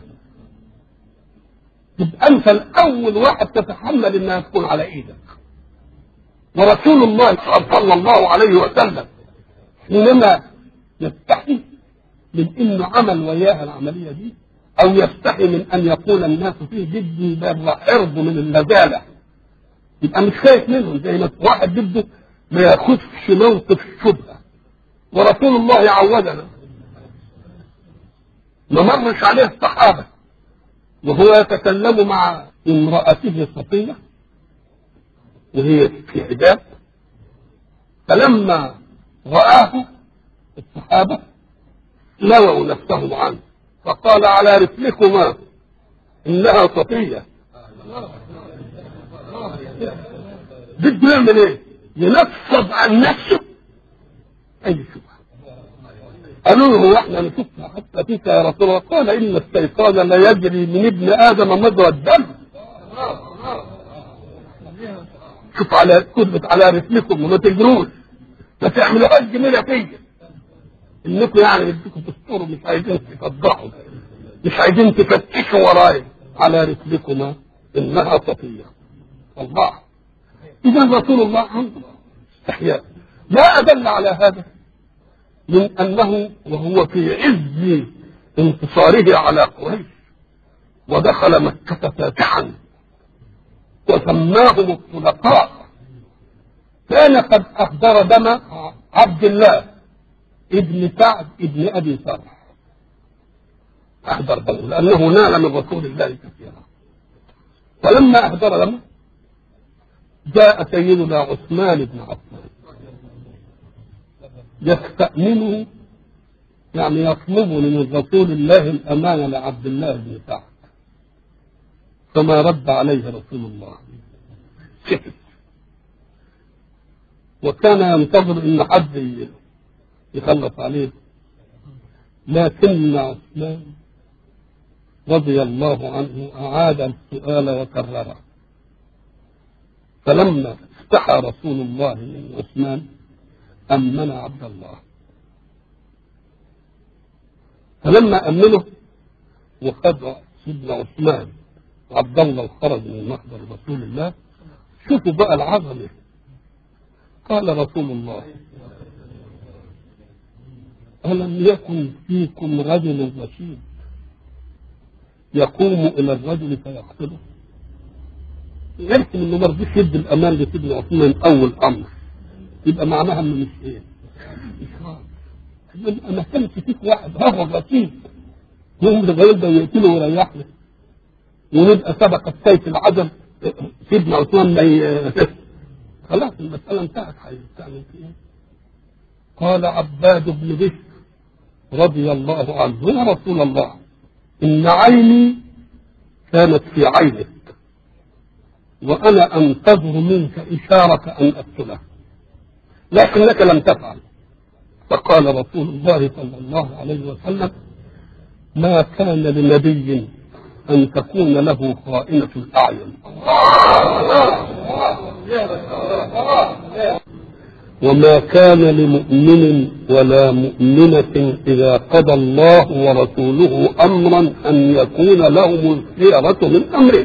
تبقى انت الاول واحد تتحمل انها تكون على ايدك ورسول الله صلى الله عليه وسلم حينما يستحي من انه عمل وياها العمليه دي او يستحي من ان يقول الناس فيه بدي باب حرب من اللذاذه يبقى مش خايف منهم زي ما واحد بده ما ياخذش موقف شبهه ورسول الله عودنا ما مرش عليه الصحابه وهو يتكلم مع امرأته صفية وهي في حجاب فلما رآه الصحابة لووا نفسهم عنه فقال على رسلكما إنها صفية بده يعمل ايه؟ ينفض عن نفسه أي شبهة قالوا له هو احنا نشوفها حتى فيك يا رسول الله قال ان الشيطان لا يجري من ابن ادم مجرى الدم شوف على كتبت على رسلكم وما تجروش ما تعملوهاش جميله فيا انكم يعني بدكم تستروا مش عايزين تفضحوا مش عايزين تفتشوا ورايا على رسلكما انها صفيه الله اذا رسول الله عنده استحياء ما ادل على هذا من انه وهو في عز انتصاره على قريش ودخل مكة فاتحا وسماهم الطلقاء كان قد اهدر دم عبد الله ابن سعد ابن ابي سرح اهدر دمه لانه نال من رسول الله كثيرا فلما اهدر دمه جاء سيدنا عثمان بن عفان يستأمنه يعني يطلب من رسول الله الأمانة لعبد الله بن سعد فما رد عليه رسول الله سكت وكان ينتظر ان حد يخلص عليه لكن عثمان رضي الله عنه أعاد السؤال وكرره فلما استحى رسول الله من عثمان أمن عبد الله فلما أمنه وخد سيدنا عثمان عبد الله وخرج من محضر رسول الله شوفوا بقى العظمة قال رسول الله ألم يكن فيكم رجل رشيد يقوم إلى الرجل فيقتله يمكن انه ما رضيش يدي الامان لسيدنا عثمان اول امر يبقى معناها انه مش ايه؟ اشراف يبقى ما كانش فيك واحد هو رشيد يقوم لغايه ده يقتله ويريحنا ونبقى سبق السيف العدم سيدنا عثمان ما ي... خلاص المساله انتهت هتعمل في ايه؟ قال عباد بن بشر رضي الله عنه يا رسول الله ان عيني كانت في عينك وأنا أنتظر منك إشارة أن أقتله لكنك لم تفعل فقال رسول الله صلى الله عليه وسلم ما كان لنبي أن تكون له خائنة الأعين وما كان لمؤمن ولا مؤمنة إذا قضى الله ورسوله أمرا أن يكون لهم الخيرة من أمره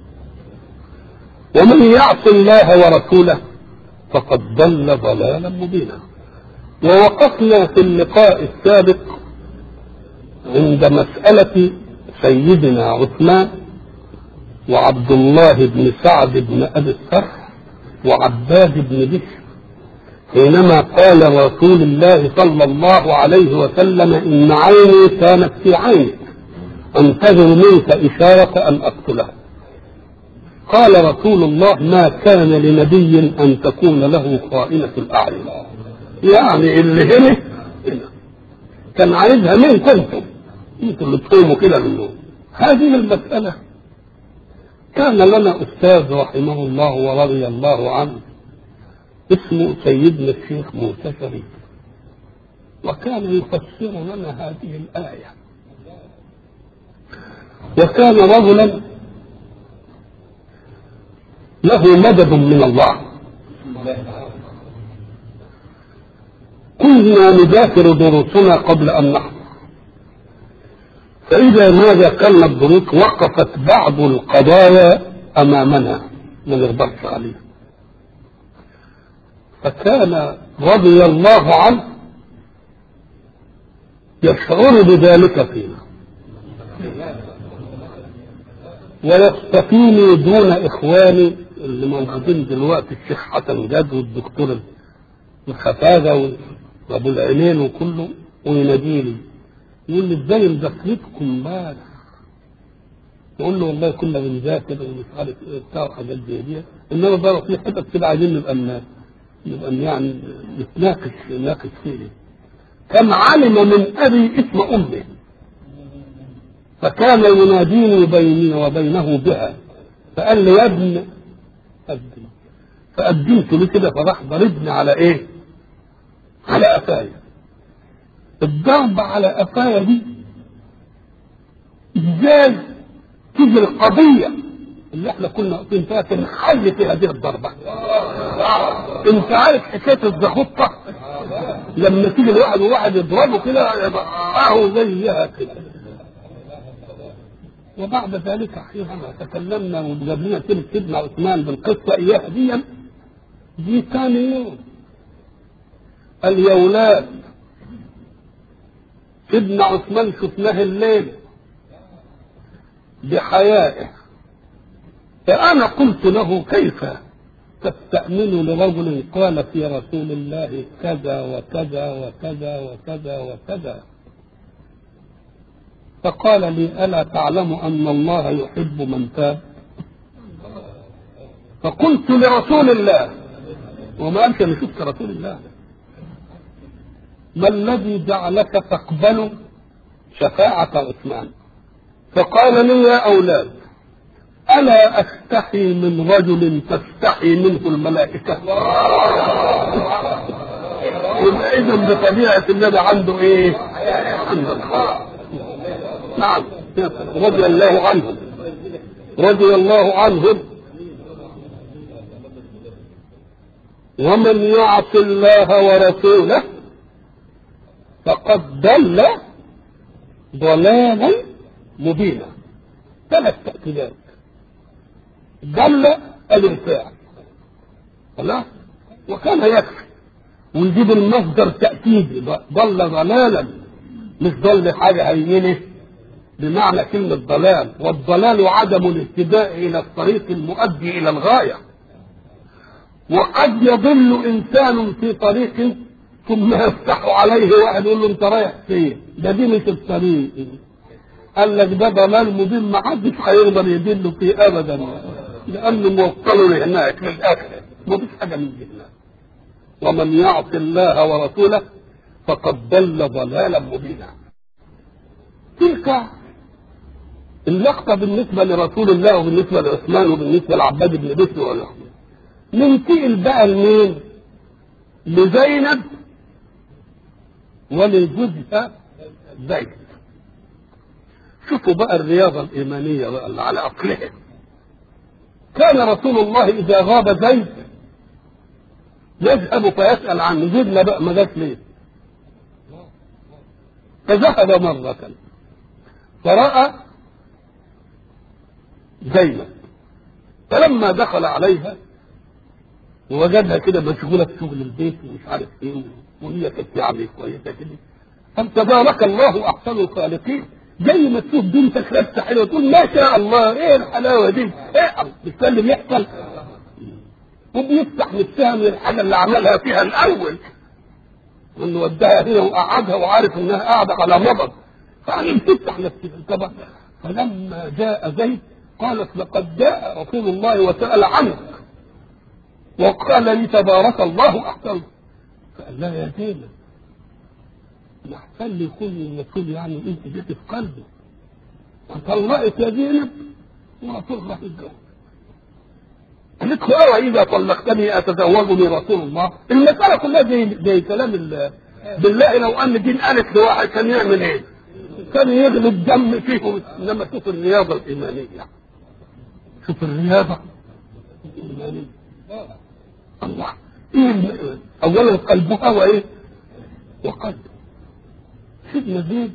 ومن يعص الله ورسوله فقد ضل ضلالا مبينا ووقفنا في اللقاء السابق عند مسألة سيدنا عثمان وعبد الله بن سعد بن أبي السرح وعباد بن بشر حينما قال رسول الله صلى الله عليه وسلم إن عيني كانت في عينك أنتظر منك إشارة أن أقتلها قال رسول الله ما كان لنبي أن تكون له خائنة الأعين يعني اللي هنا هنا كان عايزها مين كنتم انتم اللي تقوموا كده منه هذه المسألة كان لنا أستاذ رحمه الله ورضي الله عنه اسمه سيدنا الشيخ موسى شريف وكان يفسر لنا هذه الآية وكان رجلا له مدد من الله كنا نذاكر دروسنا قبل أن نحضر فإذا ما ذاكرنا الدروس وقفت بعض القضايا أمامنا ما نقدرش عليها فكان رضي الله عنه يشعر بذلك فينا ويستقيني دون إخواني اللي موجودين دلوقتي الشيخ حسن جاد والدكتور الخفاجة وأبو العينين وكله ويناديني يقول لي ازاي مذاكرتكم امبارح يقول له والله كنا بنذاكر ومش عارف ايه بتاع وحاجات زي دي انما بقى في حتت كده عايزين نبقى نبقى يعني نتناقش نناقش فيه كم علم من ابي اسم امه فكان يناديني بيني وبينه بها فقال لي يا ابن قدم فقدمت له كده فراح ضربني على ايه؟ على قفايا الضرب على قفايا دي ازاي تيجي القضيه اللي احنا كنا واقفين فيها تنحل في هذه الضربه انت عارف حكايه الزخطه لما تيجي الواحد وواحد يضربه كده يبقى اهو زيها كده وبعد ذلك حينما تكلمنا وجاب لنا سيره سيدنا عثمان بالقصه اياها دي دي ثاني يوم قال يا ولاد سيدنا عثمان شفناه الليل بحيائه فأنا قلت له كيف تستأمن لرجل قال في رسول الله كذا وكذا وكذا وكذا وكذا فقال لي ألا تعلم أن الله يحب من تاب فقلت لرسول الله وما أنت أنا شفت رسول الله ما الذي جعلك تقبل شفاعة عثمان فقال لي يا أولاد ألا أستحي من رجل تستحي منه الملائكة يبقى إذا بطبيعة النبي عنده إيه؟ عنده الحق. نعم رضي الله عنهم رضي الله عنهم ومن يعص الله ورسوله فقد ضل ضلالا مبينا ثلاث تأكيدات ضل الانفاع خلاص وكان يكفي ويجيب المصدر تأكيدي ضل ضلالا مش ضل حاجة هينه بمعنى كلمة ضلال والضلال عدم الاهتداء إلى الطريق المؤدي إلى الغاية وقد يضل إنسان في طريق ثم يفتح عليه واحد يقول له أنت رايح فين؟ ده دي مش الطريق قال لك ده ضلال مبين ما حدش هيقدر يدل فيه أبدا لأنه موصله لهناك للآخرة مفيش حاجة من دي هناك ومن يعص الله ورسوله فقد ضل ضلالا مبينا تلك اللقطة بالنسبة لرسول الله وبالنسبة لعثمان وبالنسبة لعباد بن بشر والأحمد ننتقل بقى لمين؟ لزينب ولجوزها زيد شوفوا بقى الرياضة الإيمانية بقى اللي على أصلها كان رسول الله إذا غاب زيد يذهب فيسأل عنه زيدنا بقى ما جاش ليه فذهب مرة فرأى زينب فلما دخل عليها ووجدها كده مشغولة في شغل البيت ومش عارف ايه وهي كانت يعني كويسة كده قال تبارك الله أحسن الخالقين زي ما تشوف بنتك لابسة حلوة تقول ما شاء الله ايه الحلاوة دي ايه بتسلم يحصل وبيفتح نفسها من الحاجة اللي عملها فيها الأول وانه وداها هنا وقعدها وعارف انها قاعدة على مضض فعلا بتفتح نفسها طبعا فلما جاء زيد قالت لقد جاء رسول الله وسأل عنك وقال لي تبارك الله أحسن فقال لها يا زينب محسن لي يكون الرسول يعني انت جيت في قلبي فطلقت يا زينب ورسول الله الجو قالت له اوعى اذا طلقتني اتزوجني رسول الله المساله كلها زي زي كلام بالله لو ان دين قالت لواحد كان يعمل ايه؟ كان يغلب دم فيهم انما شوف الرياضه الايمانيه شوف الرياضه الايمانيه الله ايه اولا قلبها وايه؟ وقلب سيدنا زيد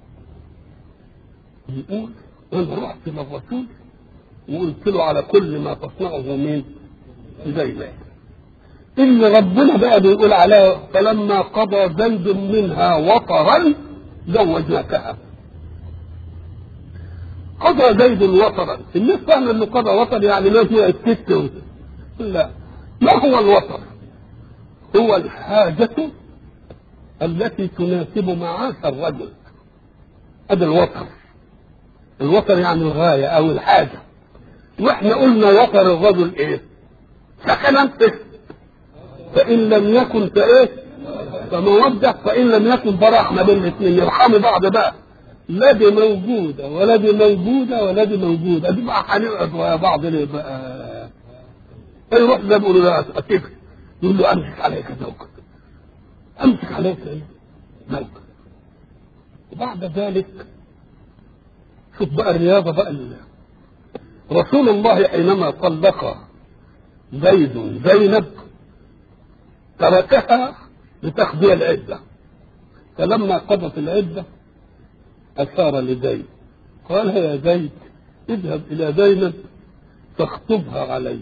يقول انا رحت للرسول وقلت له على كل ما تصنعه مين؟ زينب اللي ربنا بقى بيقول عليها فلما قضى زيد منها وطرا زوجناكها قضى زيد وطرا الناس فاهمه انه قضى وطر يعني ما هي الست لا ما هو الوطر هو الحاجة التي تناسب معاش الرجل هذا الوطر الوطر يعني الغاية أو الحاجة واحنا قلنا وطر الرجل ايه سكنا فإن لم يكن فايه فمودة فإن لم يكن فرحمة بين الاثنين يرحموا بعض بقى لا دي موجودة ولا دي موجودة ولا دي موجودة دي بقى هنقعد ويا بعض ليه بقى يروح ده بيقول له أتيك يقول له أمسك عليك زوجك أمسك عليك زوجك وبعد ذلك شوف بقى الرياضة بقى اللي. رسول الله حينما طلق زيد زينب تركها لتقضي العدة فلما قضت العدة أشار لزيد قال يا زيد اذهب إلى زينب فاخطبها عليه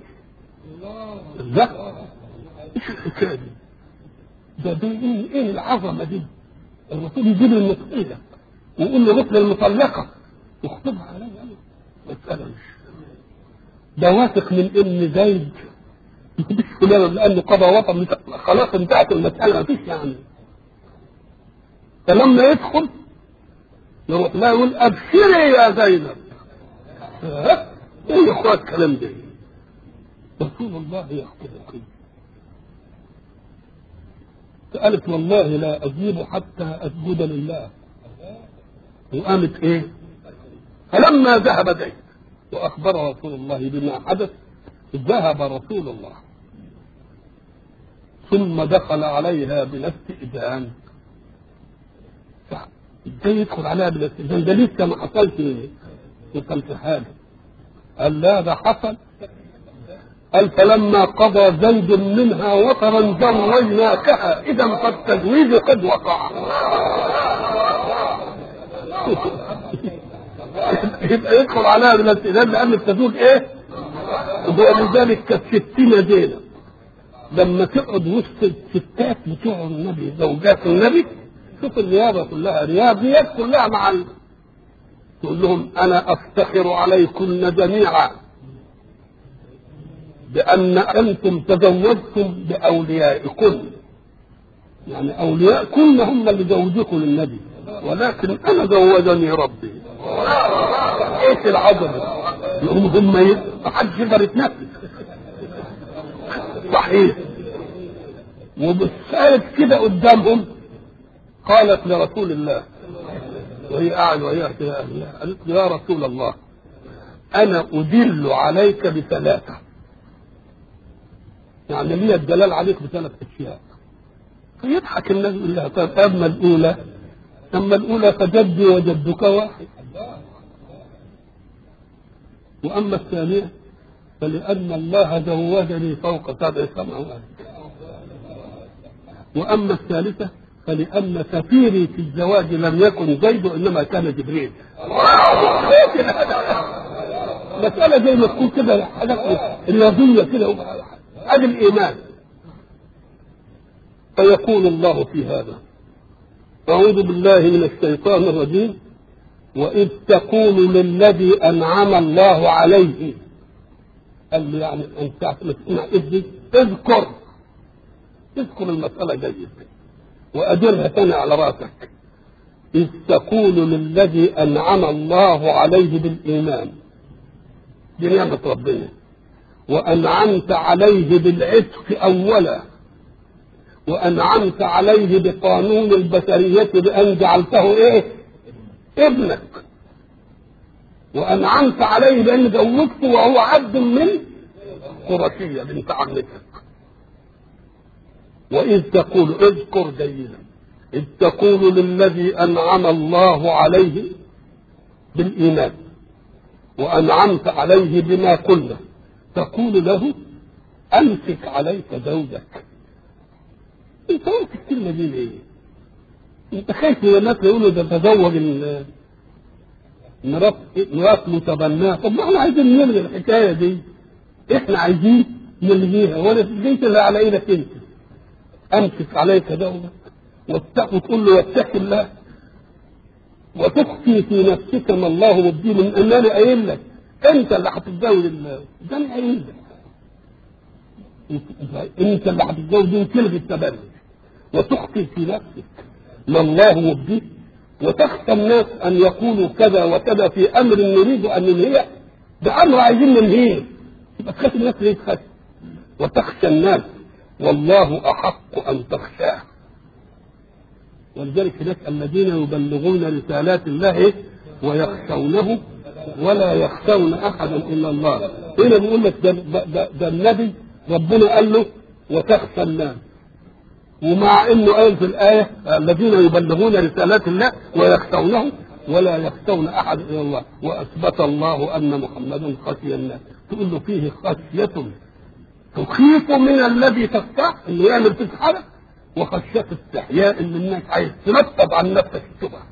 لا ايش الحكايه دي؟ ده دي ايه, إيه العظمه دي؟ الرسول يجيب المسألة ويقول له مثل المطلقة يخطبها عليه يعني مسألة مش ده واثق من ان زيد مش فلان لانه قضى وطن خلاص انتهت المسألة ما فيش يعني فلما يدخل يروح لا يقول ابشري يا زينب ها؟ ايه يا اخوات الكلام ده رسول الله يخطبك قالت والله لا أجيب حتى أسجد لله وقامت إيه فلما ذهب زيد وأخبر رسول الله بما حدث ذهب رسول الله ثم دخل عليها بلا استئذان ازاي يدخل عليها بلا استئذان ده لسه ما حصلش ما حصلش حاجه قال لا ده حصل قال فلما قضى زيد منها وطرا زوجناكها اذا فالتزويج قد وقع يبقى يدخل عليها من الاستئذان لان التزويج ايه؟ ولذلك كانت ستين زينب لما تقعد وسط الستات بتوع النبي زوجات النبي شوف الرياضة كلها رياضيات كلها مع ال... تقول لهم أنا أفتخر عليكن جميعا بأن أنتم تزوجتم بأوليائكن يعني أولياءكن هم اللي زوجكم للنبي ولكن أنا زوجني ربي إيش العظمة يقوم هم ي- محدش يقدر يتنفس صحيح وبالسالت كده قدامهم قالت لرسول الله وهي قاعدة وهي كده قالت له يا رسول الله أنا أدل عليك بثلاثة يعني لي الدلال عليك بثلاث أشياء فيضحك الناس يقول لها طب أما الأولى أما الأولى فجدي وجدك واحد وأما الثانية فلأن الله زوجني فوق سبع سماوات وأما الثالثة فلأن سفيري في الزواج لم يكن زيد إنما كان جبريل مسألة زي ما تكون كده حاجات رياضية كده هذا الإيمان فيقول الله في هذا أعوذ بالله من الشيطان الرجيم وإذ تقول للذي أنعم الله عليه قال له يعني أنت تسمع إذ دي؟ اذكر اذكر المسألة جيد وأدرها تاني على راسك إذ تقول للذي أنعم الله عليه بالإيمان دي نعمة ربنا وأنعمت عليه بالعتق أولا وأنعمت عليه بقانون البشرية بأن جعلته إيه؟ ابنك وأنعمت عليه بأن زوجته وهو عبد من قرشية بنت عمتك وإذ تقول اذكر جيدا إذ تقول للذي أنعم الله عليه بالإيمان وأنعمت عليه بما قلنا تقول له أمسك عليك زوجك أنت قلت الكلمة دي ليه؟ أنت خايف من الناس يقولوا ده تزوج ال- مرات مرات متبناه طب ما احنا عايزين نلغي الحكاية دي احنا عايزين نلغيها ولا تلغيت اللي على ايدك انت امسك عليك زوجك واتق وتقول له واتق الله وتخفي في نفسك ما الله مبديه من انني قايل لك انت اللي هتتزوج ال- ده انا قايل لك انت اللي هتتزوج دي وتلغي التبني وتخفي في نفسك ما الله مبديه وتخشى الناس ان يقولوا كذا وكذا في امر نريد ان ننهيه بامر عايزين ننهيه يبقى تخاف الناس ليه تخاف وتخشى الناس والله احق ان تخشاه ولذلك هناك الذين يبلغون رسالات الله إيه؟ ويخشونه ولا يخشون احدا الا الله هنا بيقول لك ده, ده, ده, ده النبي ربنا قال له وتخشى الناس ومع انه قال في الايه الذين يبلغون رسالات الله ويخشونه ولا يخشون احدا الا الله واثبت الله ان محمدا خشي الناس تقول له فيه خشيه تخيف من الذي تخشاه انه يعمل فيك حاجه وخشيه استحياء ان الناس عايز تنفض عن نفسك الشبهه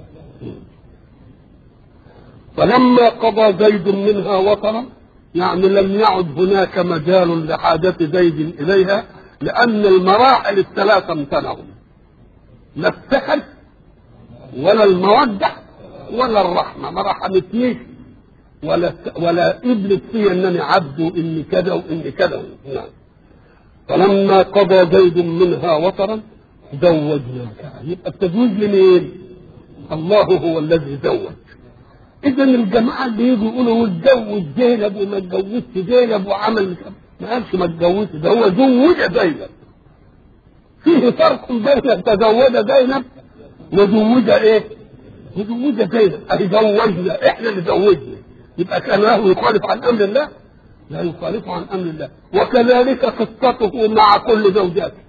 فلما قضى زيد منها وطرا يعني لم يعد هناك مجال لحاجة زيد إليها لأن المراحل الثلاثة امتنعوا لا السكن ولا المودة ولا الرحمة ما رحمتنيش ولا ولا قبلت فيا انني عبد واني كذا واني كذا نعم فلما قضى زيد منها وطرا زوجناك يبقى التزويج لمين؟ الله هو الذي زوج اذا الجماعه اللي يجوا يقولوا واتجوز زينب وما اتجوزش زينب وعمل مش عارف- ما قالش ما اتجوزش ده هو زوج زينب فيه فرق بين تزوج زينب وزوج ايه؟ وزوج زينب اهي زوجنا احنا اللي زوجنا يبقى كان له يخالف عن امر الله لا يخالف عن امر الله وكذلك قصته مع كل زوجاته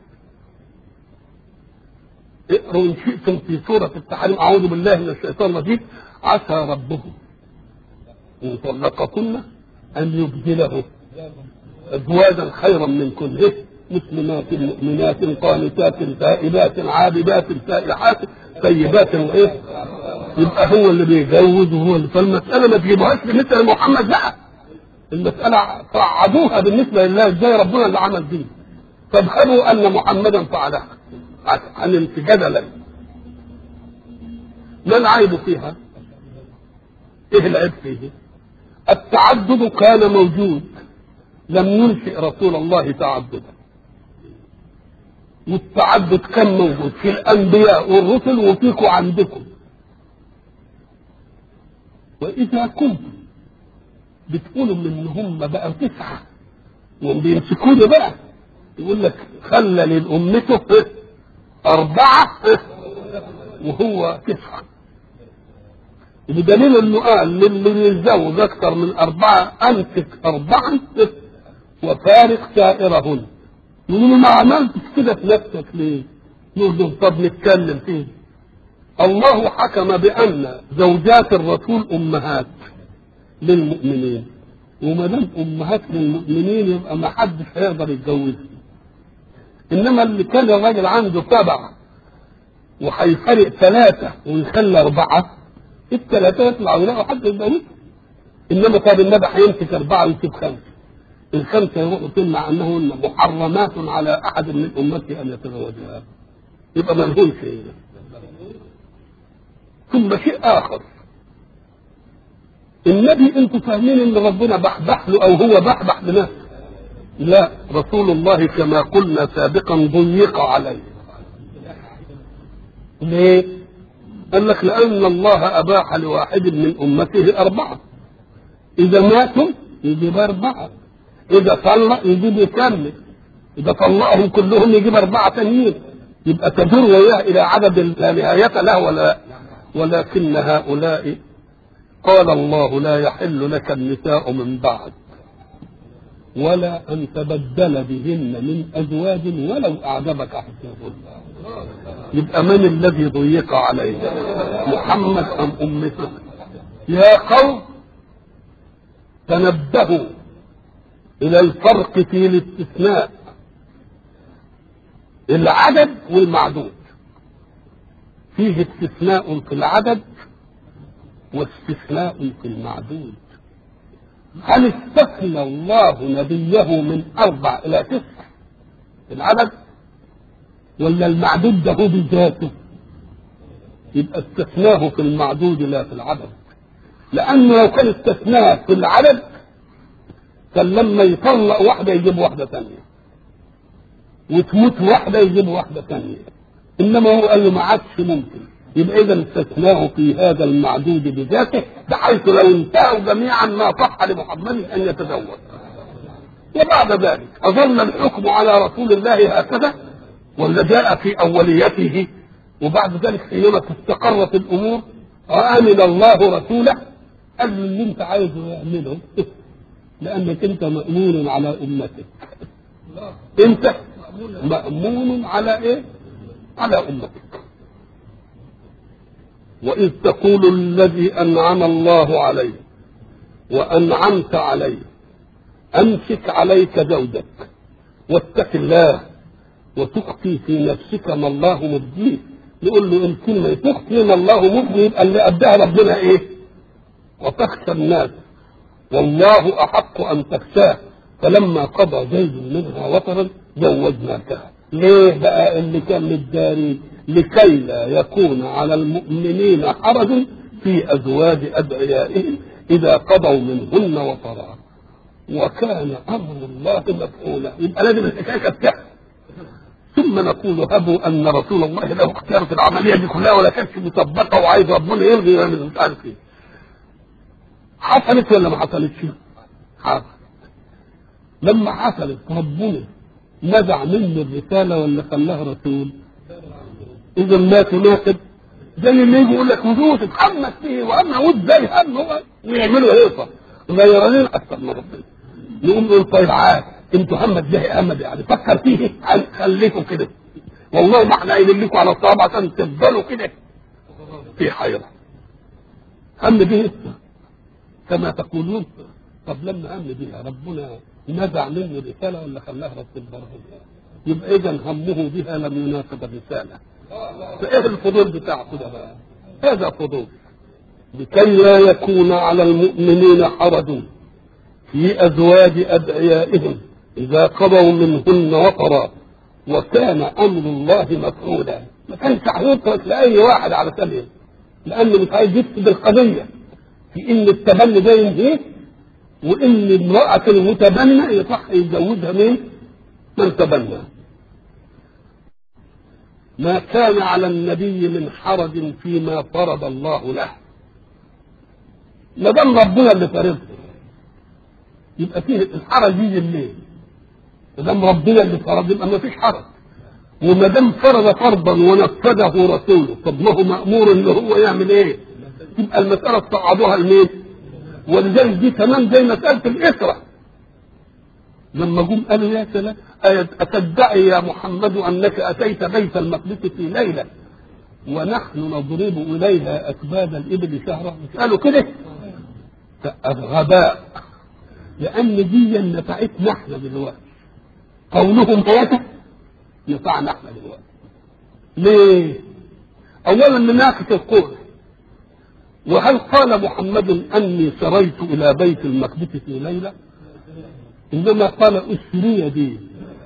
اقروا ان شئتم في سوره التحريم اعوذ بالله من الشيطان الرجيم عسى ربه ان طلقكن ان يبدله ازواجا خيرا من كله مسلمات مؤمنات قانتات تائبات عابدات سائحات طيبات وايه يبقى هو اللي بيجوز وهو اللي فالمساله ما تجيبوهاش مثل محمد لا المساله صعدوها بالنسبه لله ازاي ربنا اللي عمل دي فافهموا ان محمدا فعلها عن انسجاد له ما العيب فيها؟ ايه العيب فيه؟ التعدد كان موجود لم ينشئ رسول الله تعددا والتعدد كان موجود في الانبياء والرسل وفيكم عندكم واذا كنتم بتقولوا ان هم بقى تسعه وبيمسكوني بقى يقول لك خلى لامته اربعه وهو تسعه بدليل انه قال للي يتزوج اكثر من اربعه امسك اربعا وفارق سائرهن يقولوا ما عملتش كده في نفسك ليه؟ نقول طب نتكلم فيه الله حكم بان زوجات الرسول امهات للمؤمنين وما دام امهات للمؤمنين يبقى ما حدش هيقدر يتجوزها انما اللي كان الراجل عنده سبعه وهيفرق ثلاثه ويخلي اربعه الثلاثه يطلعوا يلاقوا حد يتجوزها انما طب النبي هيمسك اربعه ويسيب خمسه الخمسه يروحوا تمنع انهن محرمات على احد من امتي ان يتزوجها يبقى ملهون شيء ثم شيء اخر النبي انتوا فاهمين ان ربنا بحبح له او هو بحبح لنفسه لا رسول الله كما قلنا سابقا ضيق عليه ليه قال لك لان الله اباح لواحد من امته اربعه اذا ماتوا يجيب اربعه اذا طلق يجيب يكمل اذا طلقهم كلهم يجيب اربعه تانيين يبقى تدور وياه الى عدد لا نهايه له ولا ولكن هؤلاء قال الله لا يحل لك النساء من بعد ولا ان تبدل بهن من ازواج ولو اعجبك حسنهن يبقى من الذي ضيق عليه محمد ام امته يا قوم تنبهوا الى الفرق في الاستثناء العدد والمعدود فيه استثناء في العدد واستثناء في المعدود هل استثنى الله نبيه من اربع الى تسع في العدد ولا المعدود ده هو بذاته يبقى استثناه في المعدود لا في العدد لانه لو كان استثناه في العدد كان لما يطلق واحده يجيب واحده ثانيه وتموت واحده يجيب واحده ثانيه انما هو قال له ما عادش ممكن يبقى اذا استثناه في هذا المعدود بذاته بحيث لو انتهوا جميعا ما صح لمحمد ان يتزوج وبعد ذلك اظل الحكم على رسول الله هكذا ولا جاء في اوليته وبعد ذلك حينما استقرت الامور وامن الله رسوله قال له اللي انت عايزه يعمله لانك انت مامون على امتك انت مامون على ايه على امتك واذ تقول الذي انعم الله عليه وانعمت عليه امسك عليك زوجك واتق الله وتخفي في نفسك ما الله مبديه نقول له الكلمه تخفي ما الله مبديه يبقى اللي اداها ربنا ايه؟ وتخشى الناس والله احق ان تخشاه فلما قضى زيد منها وطرا زوجناكها ليه بقى اللي كان للداري لكي لا يكون على المؤمنين حرج في ازواج ادعيائهم اذا قضوا منهن وطرا وكان امر الله مفعولا يبقى لازم الحكايه كانت ثم نقول هبوا ان رسول الله له اختيار في العمليه دي كلها ولا كانتش مطبقه وعايز ربنا يلغي ولا مش عارف ايه حصلت ولا ما حصلتش؟ حصلت لما حصلت ربنا نزع منه الرساله ولا خلاها رسول؟ اذا ما تناسب زي اللي يجي يقول لك وجوه تتحمس فيه واما ود زي هم هو ويعملوا هيصه غيرانين اكثر من ربنا نقوم نقول طيب عاد انتوا همت به همت يعني فكر فيه خليكم كده والله ما احنا قايلين لكم على الصواب عشان تفضلوا كده في حيره هم به كما تقولون طب لما هم بها ربنا نزع منه رسالة ولا خلاها رسول برضه يبقى إذا همه بها لم يناسب الرسالة فإيه الفضول بتاعته ده بقى؟ هذا فضول لكي لا يكون على المؤمنين حرج في أزواج أدعيائهم إذا قضوا منهن وطرا وكان أمر الله مفعولا ما كانش هيترك لأي واحد على سبيل لأنه مش عايز يفسد القضية في إن التبني ده ينهيه وإن امرأة المتبنى يصح يزوجها مين؟ من تبنى ما كان على النبي من حرج فيما فرض الله له ما دام ربنا اللي فرضه يبقى فيه الحرج يجي منين؟ ما دام ربنا اللي فرض يبقى ما فيش حرج وما دام فرض فرضا ونفذه رسوله طب ما هو مامور ان هو يعمل ايه؟ يبقى المساله تصعدوها لمين؟ ولذلك دي تمام زي مساله الاسره لما جم قالوا يا سلام أتدعي يا محمد أنك أتيت بيت المقدس في ليلة ونحن نضرب إليها أكباد الإبل شهرا مش قالوا كده غباء لأن دي نفعتنا احنا دلوقتي قولهم هذا ينفعنا احنا دلوقتي ليه؟ أولا من ناحية القول وهل قال محمد أني سريت إلى بيت المقدس في ليلة؟ إنما قال أسري به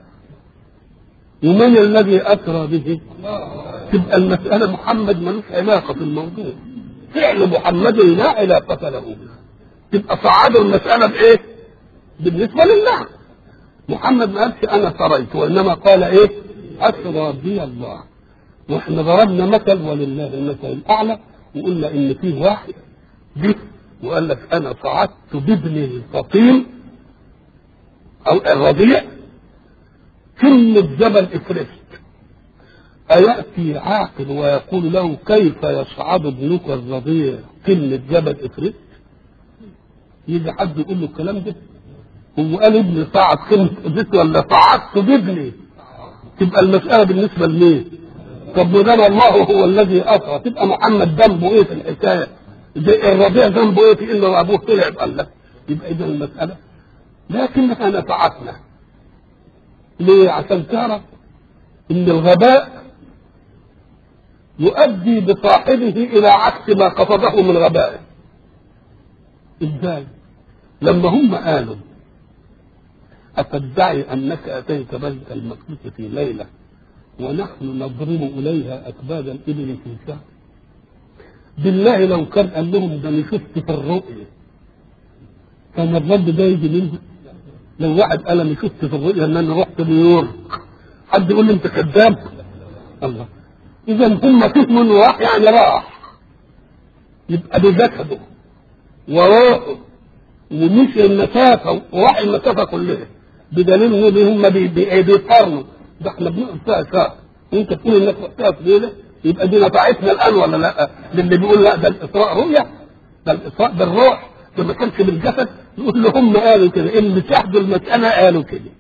ومن الذي أسرى به؟ تبقى المسألة محمد ملوش علاقة في الموضوع فعل محمد لا علاقة له تبقى صعدوا المسألة بإيه؟ بالنسبة لله محمد ما قالش أنا سريت وإنما قال إيه؟ أسرى بي الله واحنا ضربنا مثل ولله المثل الأعلى وقلنا إن فيه واحد جه وقال لك أنا صعدت بابني الفطيم أو الرضيع قمة جبل إفرست أيأتي عاقل ويقول له كيف يصعد ابنك الرضيع قمة جبل إفرست يجي حد يقول له الكلام ده هو قال ابني صعد قمة إفرست ولا صعدت بابني تبقى المسألة بالنسبة لمين؟ طب ما دام الله هو الذي أسرى تبقى محمد ذنبه إيه في الحكاية؟ الرضيع ذنبه إيه في إن أبوه طلع قال لك يبقى إذا المسألة لكنها نفعتنا ليه عشان تعرف ان الغباء يؤدي بصاحبه الى عكس ما قصده من غبائه ازاي لما هم قالوا أتدعي أنك أتيت بيت المقدس في ليلة ونحن نضرب إليها أكباد الإبل في شهر بالله لو كان قال لهم ده أنا شفت في الرؤيا كان الرد ده يجي منه لو واحد قال انا شفت في الرؤيا ان انا رحت نيويورك حد يقول لي انت كذاب الله اذا هم فهموا انه راح يعني راح يبقى بجسده وروحه ومشي المسافه وراح المسافه كلها بدليل ان هم بيقارنوا ده احنا بنقعد فيها شهر وانت تقول انك رحتها في ليله يبقى دي نفعتنا الان ولا لا؟ للي بيقول لا ده الاسراء رؤيا ده الاسراء بالروح ده ما كانش بالجسد يقول له هم قالوا كده اللي شاهدوا المسألة قالوا كده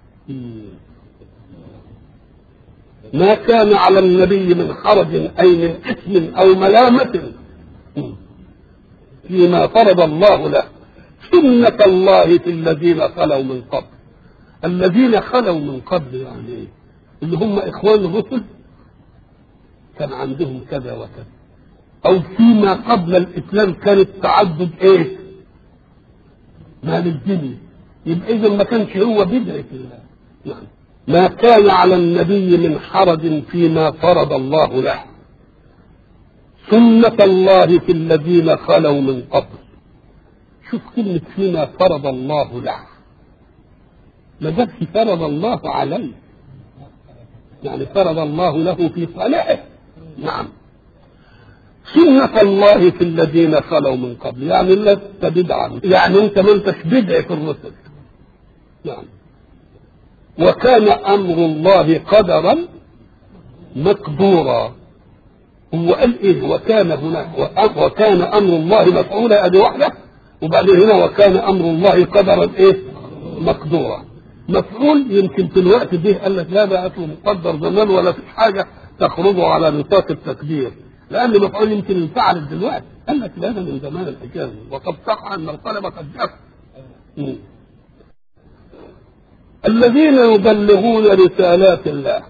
ما كان على النبي من حرج أي من إثم أو ملامة فيما فرض الله له سنة الله في الذين خلوا من قبل الذين خلوا من قبل يعني ايه؟ اللي هم إخوان الرسل كان عندهم كذا وكذا أو فيما قبل الإسلام كان التعدد إيه؟ مال الدنيا يبقى اذا ما كانش هو بدعة الله يعني ما كان على النبي من حرج فيما فرض الله له سنة الله في الذين خلوا من قبل شوف كلمة فيما فرض الله له ما جابش فرض الله عليه يعني فرض الله له في صالحه نعم سنة الله في الذين خلوا من قبل يعني لست بدعا يعني انت ما انتش بدع في الرسل نعم وكان امر الله قدرا مقدورا هو قال ايه وكان هناك وكان امر الله مفعولا ادي واحده وبعدين هنا وكان امر الله قدرا ايه مقدورا مفعول يمكن في الوقت ده قال لك لا ده اصله مقدر زمان ولا في حاجه تخرج على نطاق التقدير لان مفعول يمكن ينفعل دلوقتي قال لك لا من زمان الحكايه وقد صح ان القلم قد جف الذين يبلغون رسالات الله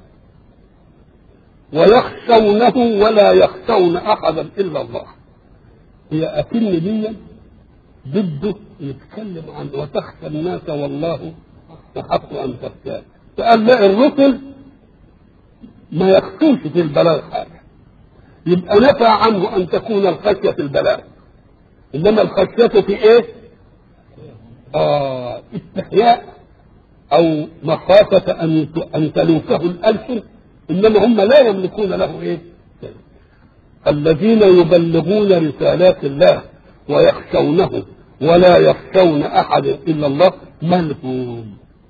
ويخشونه ولا يخشون احدا الا الله هي اكن دي ضده يتكلم عن وتخشى الناس والله احق ان تخشاه فقال لا الرسل ما يخشوش في البلاغ حاجه يبقى نفى عنه ان تكون الخشيه في البلاغ انما الخشيه في ايه؟ آه استحياء او مخافه ان ان تلوكه الالسن انما هم لا يملكون له ايه؟ الذين يبلغون رسالات الله ويخشونه ولا يخشون احدا الا الله من هم؟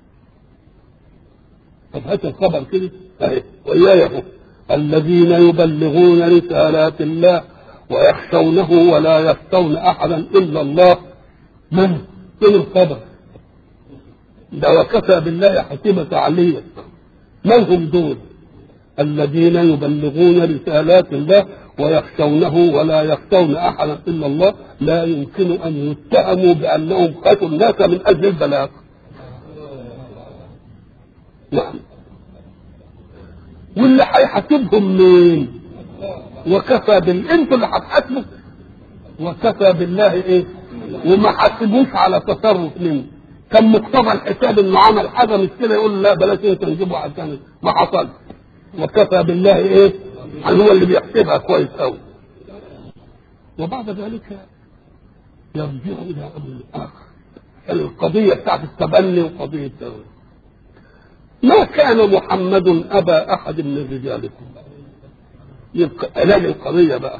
طب هات الخبر كده اهي وإياه هو. الذين يبلغون رسالات الله ويخشونه ولا يخشون احدا الا الله من فين الخبر ده وكفى بالله حسيبة عليا من هم دول الذين يبلغون رسالات الله ويخشونه ولا يخشون احدا الا الله لا يمكن ان يتهموا بانهم خشوا الناس من اجل البلاغ نعم واللي هيحاسبهم مين وكفى بال انتوا اللي هتحاسبوا وكفى بالله ايه وما حاسبوش على تصرف منه كان مقتضى الحساب انه عمل حاجه مش كده يقول لا بلاش انت نجيبه عشان ما حصل وكفى بالله ايه هو اللي بيحسبها كويس قوي وبعد ذلك يرجع الى امر اخر القضيه بتاعت التبني وقضيه التبني ما كان محمد ابا احد من رجالكم يبقى علاج القضيه بقى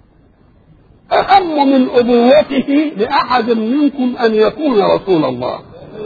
اهم من ابوته لاحد منكم ان يكون رسول الله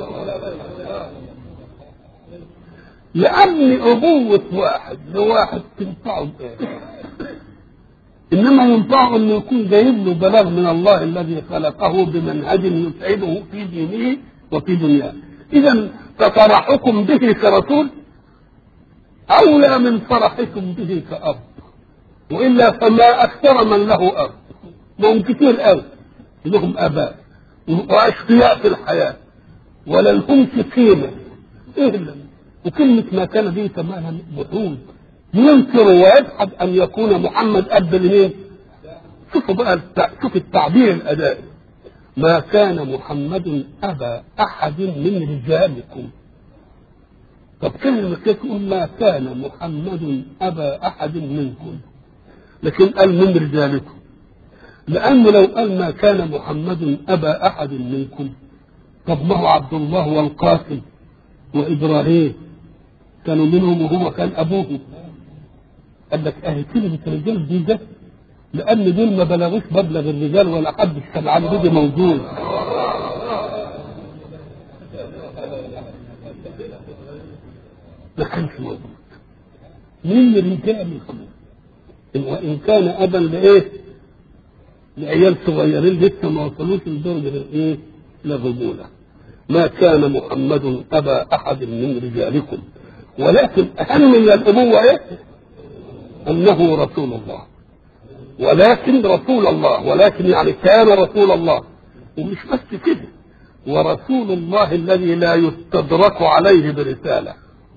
لان ابوه واحد لواحد تنفعه بايه انما ينفعه انه يكون جايب له بلاغ من الله الذي خلقه بمنهج يسعده في دينه وفي دنياه اذا ففرحكم به كرسول اولى من فرحكم به كاب والا فما اكثر من له اب ما هم كتير قوي لهم اباء واشقياء في الحياه ولا لهمش قيمه اهلا وكلمه ما كان دي كمان وحود ينكر ويجحد ان يكون محمد اب لمين؟ شوفوا بقى التع... شوف التعبير الادائي ما كان محمد ابا احد من رجالكم طب كلمة كده تقول ما كان محمد ابا احد منكم لكن قال من رجالكم لانه لو قال ما كان محمد ابا احد منكم طب ما هو عبد الله والقاسم وابراهيم كانوا منهم وهو كان ابوه قال لك اهي كلمة رجال دي ده لان دول ما بلغوش مبلغ الرجال ولا حد كان عنده موجود ما كانش موجود من رجالكم وان كان ابا لايه؟ لعيال صغيرين لسه ما وصلوش لدرجه الايه؟ للرجوله ما كان محمد ابا احد من رجالكم ولكن اهم من الابوه ايه؟ انه رسول الله ولكن رسول الله ولكن يعني كان رسول الله ومش بس كده ورسول الله الذي لا يستدرك عليه برسالة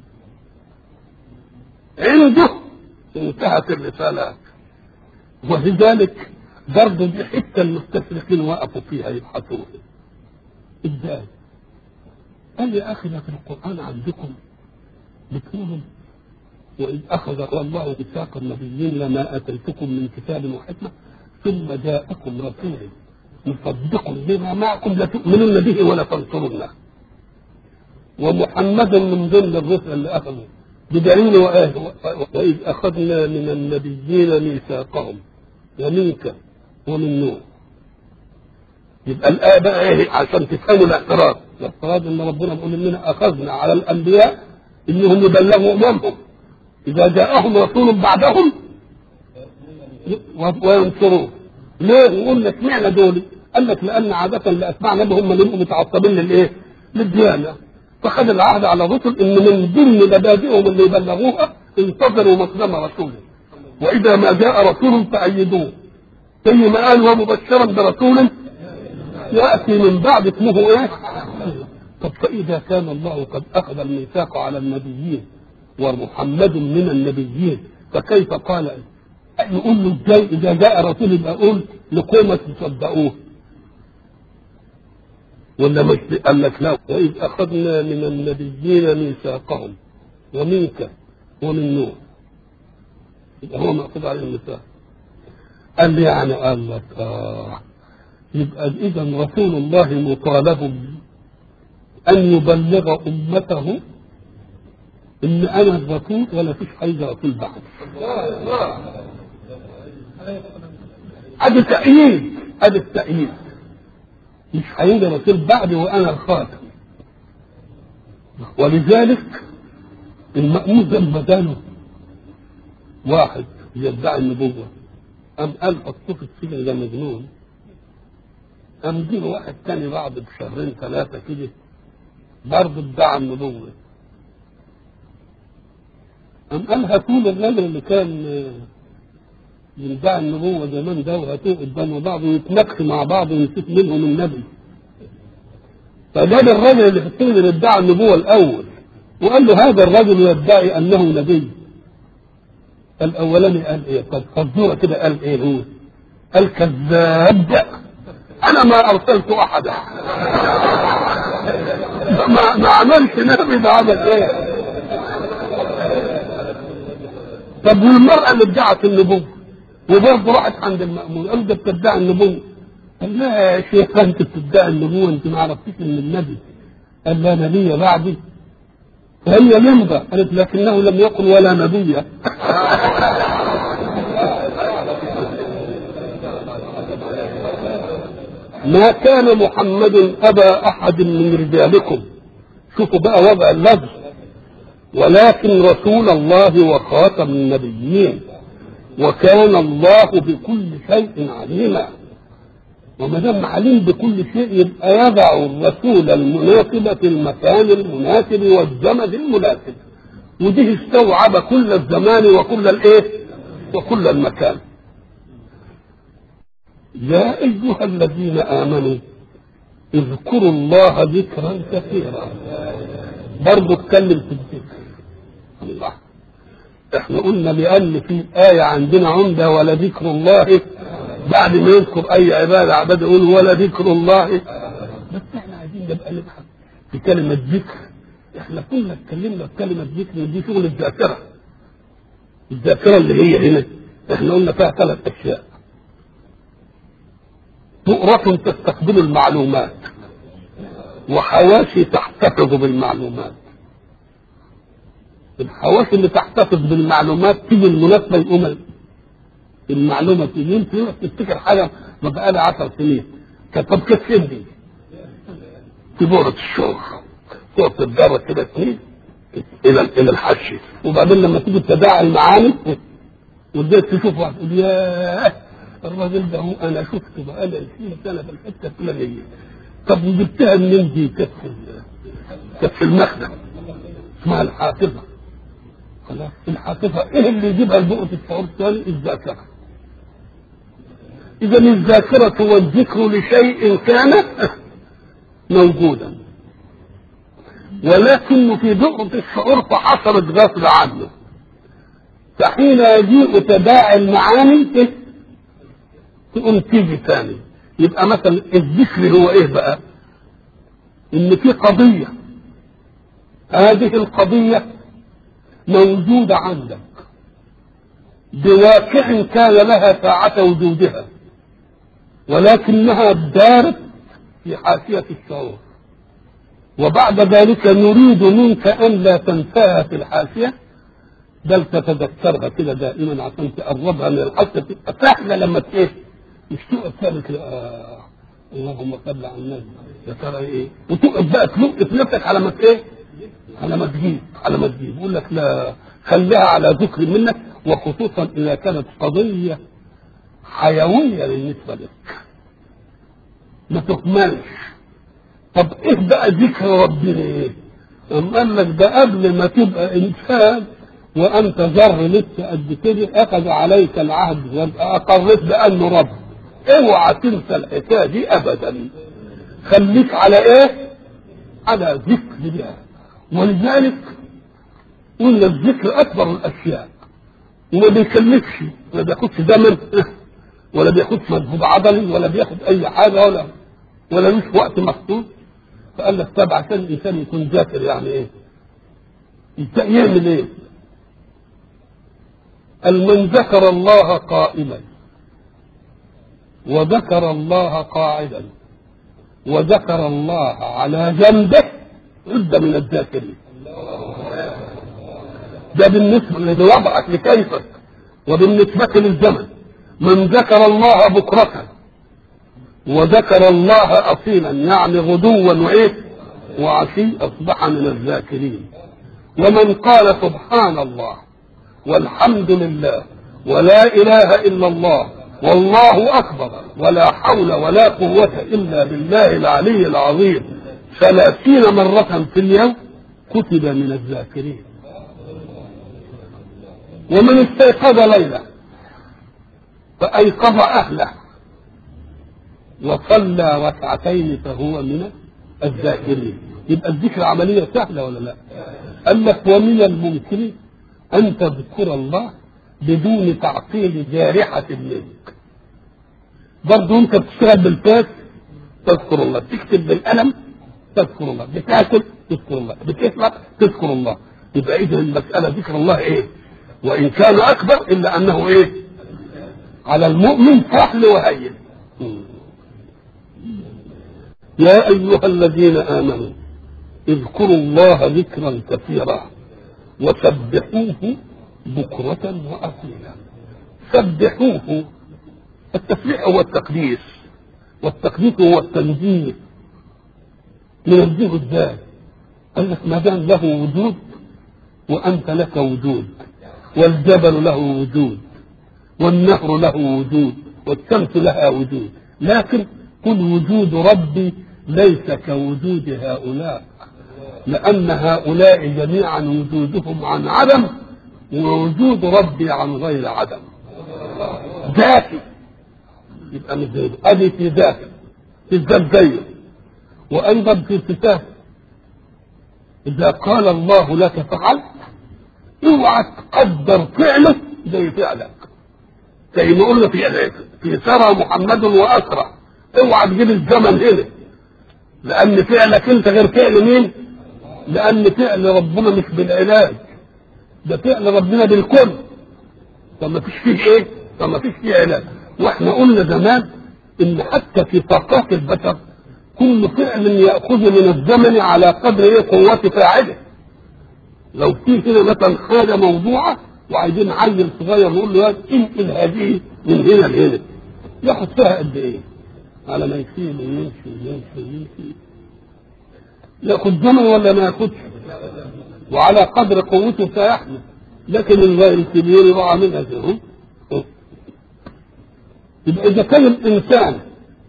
عنده انتهت الرسالات ولذلك برضه دي حتة المستشرقين وقفوا فيها يبحثون ازاي؟ قال يا اخي ده في القرآن عندكم بتقولوا وإذ أخذ الله ميثاق النبيين لما آتيتكم من كتاب وحكمة ثم جاءكم رسول مصدق بما معكم لتؤمنن به ولا تنصرنه ومحمد من ضمن الرسل اللي أخذوا بدليل وإذ أخذنا من النبيين ميثاقهم ومنك ومن نوح يبقى الآية بقى إيه عشان تفهموا الاعتراض الاعتراض إن ربنا بيقول إننا أخذنا على الأنبياء إنهم يبلغوا أممهم إذا جاءهم رسول بعدهم وينصروه ليه؟ يقول لك اشمعنى دول؟ قال لك لأن عادة اللي أتباع النبي هم اللي يبقوا متعصبين للإيه؟ للديانة فخذ العهد على الرسل إن من ضمن مبادئهم اللي يبلغوها انتظروا مقدم رسوله وإذا ما جاء رسول فأيدوه زي ما قال ومبشرا برسول يأتي من بعد اسمه إيه؟ طب فإذا كان الله قد أخذ الميثاق على النبيين ومحمد من النبيين فكيف قال نقول له ازاي إذا جاء رسول يبقى قول لقوم تصدقوه ولا مش قال لك لا وإذ أخذنا من النبيين ميثاقهم ومنك ومن نوح يبقى هو مأخوذ عليه الميثاق قال لي يعني قال لك آه يبقى إذا رسول الله مطالب أن يبلغ أمته إن أنا الرسول ولا فيش حاجة رسول بعد هذا تأييد هذا التأييد مش هيجي رسول بعدي وأنا الخاتم ولذلك المأمون لما جاله واحد يدعي النبوة قام قال حطوه في السجن ده مجنون قام جه واحد تاني بعد بشهرين ثلاثة كده برضه ادعى النبوة قام قال هاتوا لي الراجل اللي كان يدعي النبوة زمان ده وهاتوه قدام بعض ويتناقشوا مع بعض ونسيت منهم النبي فجاب الراجل اللي في السجن اللي ادعى النبوة الأول وقال له هذا الرجل يدعي أنه نبي الأولاني قال إيه طب فزورة كده قال إيه هو قال كذاب أنا ما أرسلت أحدا ما ما عملش نبي ده عمل إيه طب والمرأة اللي ادعت النبوة وبرضه راحت عند المأمون قال ده بتدعي النبوة قال لا يا شيخ أنت بتدعي النبوة أنت ما عرفتيش إن النبي قال لا نبي بعدي فهي لمضة قالت لكنه لم يقل ولا نبي ما كان محمد أبا أحد من رجالكم شوفوا بقى وضع اللفظ ولكن رسول الله وخاتم النبيين وكان الله بكل شيء عليما وما دام عليم بكل شيء يبقى يضع الرسول المناسب في المكان المناسب والزمن المناسب وده استوعب كل الزمان وكل الايه وكل المكان يا ايها الذين امنوا اذكروا الله ذكرا كثيرا برضه اتكلم في الذكر الله احنا قلنا لان في ايه عندنا عمده ولا ذكر الله بعد ما يذكر اي عباده عباده يقول ولا ذكر الله بس احنا عايزين نبقى نبحث في كلمه ذكر احنا كنا اتكلمنا في كلمه ذكر دي شغل الذاكره الذاكره اللي هي هنا احنا قلنا فيها ثلاث اشياء بؤرة تستقبل المعلومات وحواشي تحتفظ بالمعلومات الحواشي اللي تحتفظ بالمعلومات تيجي المناسبة يقوم المعلومة تيجي انت تفتكر حاجة ما بقى لها 10 سنين كانت طب كانت فين دي؟ في بؤرة الشغل تقعد تتدرب كده سنين الى الى الحشي وبعدين لما تيجي تداعي المعاني وتبدا تشوف واحد تقول ياه الراجل ده هو انا شفته بقى لي 20 سنه في الحته الفلانيه طب وجبتها منين دي؟ كانت في كانت في المخزن اسمها الحافظه خلاص الحافظه ايه اللي يجيبها لبؤره الشعور الثاني؟ الذاكره اذا الذاكره والذكر لشيء كان موجودا ولكن في بؤرة الشعور فحصلت غصب عنه فحين يجيء تداعي المعاني تقوم تيجي ثاني يبقى مثلا الذكر هو ايه بقى ان في قضية هذه القضية موجودة عندك بواقع كان لها ساعة وجودها ولكنها دارت في حاشية الشعور وبعد ذلك نريد منك أن لا تنساها في الحاشية بل تتذكرها كده دائما عشان تقربها من الحاسة تبقى سهلة لما ايه مش تقف تعمل كده آه اللهم صل على النبي يا ترى ايه وتقف بقى تلق في نفسك على ما ايه على ما تجيب على ما تجيب يقول لك لا خليها على ذكر منك وخصوصا اذا كانت قضيه حيويه بالنسبه لك ما تهملش طب ايه بقى ذكر ربنا ايه؟ أم قال لك ده قبل ما تبقى انسان وانت ذر لسه قد كده اخذ عليك العهد واقريت بانه رب اوعى تنسى الحكايه دي ابدا خليك على ايه؟ على ذكر الله ولذلك قلنا الذكر اكبر الاشياء وما بيكلفش ما بياخدش دم ولا بياخدش مجهود عضلي ولا بياخد اي حاجه ولا ولا لوش وقت مخصوص فقال لك طب عشان الانسان يكون ذاكر يعني ايه؟ يعمل ايه؟ قال من ذكر الله قائما وذكر الله قاعدا وذكر الله على جنبه عد من الذاكرين ده بالنسبة لوضعك لكيفك وبالنسبة للزمن من ذكر الله بكرة وذكر الله أصيلا يعني غدوا وإيه وعشي أصبح من الذاكرين ومن قال سبحان الله والحمد لله ولا إله إلا الله والله أكبر ولا حول ولا قوة إلا بالله العلي العظيم ثلاثين مرة في اليوم كتب من الذاكرين ومن استيقظ ليلة فأيقظ أهله وصلى ركعتين فهو من الذاكرين يبقى الذكر عملية سهلة ولا لا؟ قال لك ومن الممكن أن تذكر الله بدون تعطيل جارحة منك برضه أنت بتشتغل بالفاس تذكر الله بتكتب بالقلم تذكر الله بتاكل تذكر الله بتسمع تذكر الله يبقى إذا المسألة ذكر الله إيه؟ وإن كان أكبر إلا أنه إيه؟ على المؤمن سهل وهين يا أيها الذين آمنوا اذكروا الله ذكرا كثيرا وسبحوه بكرة وأصيلا سبحوه التسبيح هو التقديس والتقديس هو التنزيه ننزيه ازاي؟ قال لك ما دام له وجود وأنت لك وجود والجبل له وجود والنهر له وجود والشمس لها وجود لكن قل وجود ربي ليس كوجود هؤلاء لأن هؤلاء جميعا وجودهم عن عدم ووجود ربي عن غير عدم ذاتي يبقى مش زيه ادي في ذاته في الذات زيه وايضا في صفاته اذا قال الله لك فعلت اوعى تقدر فعله زي فعلك زي ما قلنا في في سرى محمد واسرى اوعى تجيب الزمن هنا لان فعلك انت غير فعل مين لان فعل ربنا مش بالعلاج ده فعل ربنا بالكل فما فيش فيه ايه فما فيش فيه علاج واحنا قلنا زمان ان حتى في طاقات البشر كل فعل ياخذ من الزمن على قدر ايه قوه فاعله لو في هنا مثلا حاجه موضوعه وعايزين عيل صغير نقول له انقل هذه من هنا لهنا ياخد فيها قد ايه؟ على ما يشيل ويمشي ويمشي ويمشي ياخد زمن ولا ما ياخدش؟ وعلى قدر قوته سيحمل لكن الغير الكبير يقع منها زي يبقى إذا كان الإنسان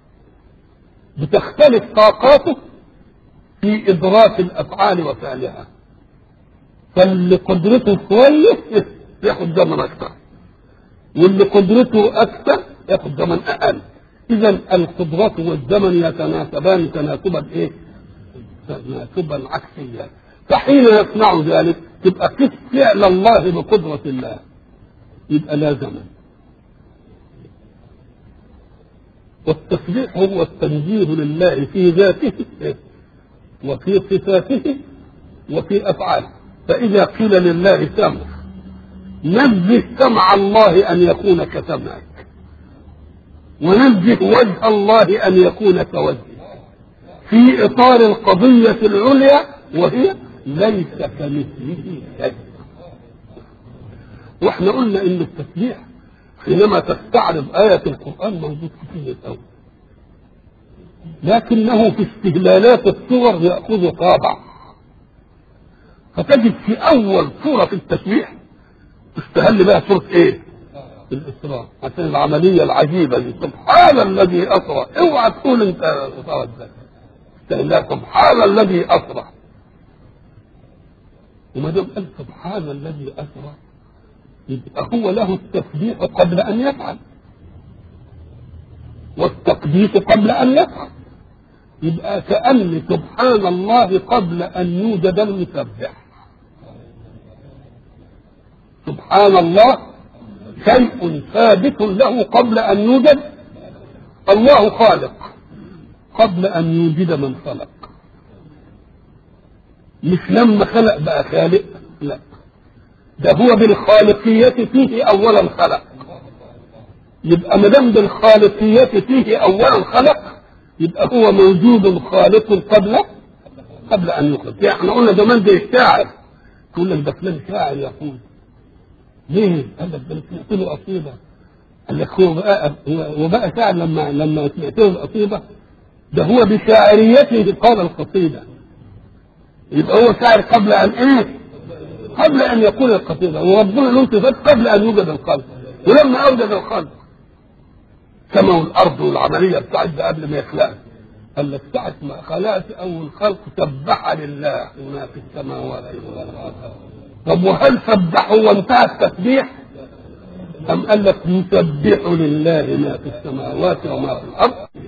بتختلف طاقاته في إدراك الأفعال وفعلها فاللي قدرته كويس ياخد زمن أكثر واللي قدرته أكثر ياخد زمن أقل إذا القدرات والزمن يتناسبان تناسبا إيه؟ تناسبا عكسيا فحين يصنع ذلك تبقى قس فعل الله بقدرة الله يبقى لا زمن والتسبيح هو التنزيه لله في ذاته وفي صفاته وفي افعاله فاذا قيل لله سمع نزه سمع الله ان يكون كسمعك ونزه وجه الله ان يكون كوجهك في اطار القضيه العليا وهي ليس كمثله شيء واحنا قلنا ان التسبيح حينما تستعرض آية القرآن موجود كتير الأول لكنه في استهلالات الصور يأخذ طابع فتجد في أول سورة في التسبيح تستهل بها سورة إيه؟ الإسراء عشان العملية العجيبة دي سبحان الذي أسرى اوعى تقول أنت أسرى ازاي سبحان الذي أسرى وما دام قال سبحان الذي أسرى يبقى هو له التسبيح قبل ان يفعل والتقديس قبل ان يفعل يبقى كأن سبحان الله قبل أن يوجد المسبح سبحان الله شيء ثابت له قبل أن يوجد الله خالق قبل أن يوجد من خلق مش لما خلق بقى خالق لا ده هو بالخالقية فيه أولا خلق يبقى ما دام بالخالقية فيه أولا خلق يبقى هو موجود خالق قبل قبل أن يخلق يعني احنا قلنا زمان ده الشاعر تقول لك ده فلان شاعر يقول ليه؟ قال لك ده سمعت له قصيدة قال لك هو بقى هو بقى شاعر لما لما سمعت له القصيدة ده هو بشاعريته قال القصيدة يبقى هو شاعر قبل أن إيه؟ قبل أن يقول القصيدة وربنا له صفات قبل أن يوجد الخلق ولما أوجد الخلق السماء والأرض والعملية بتاعت ده قبل ما يخلقها قال لك ساعة ما خلقت أول خلق سبح لله ما في السماوات والأرض طب وهل سبحوا وانتهى التسبيح؟ أم قال لك يسبح لله ما في السماوات وما في الأرض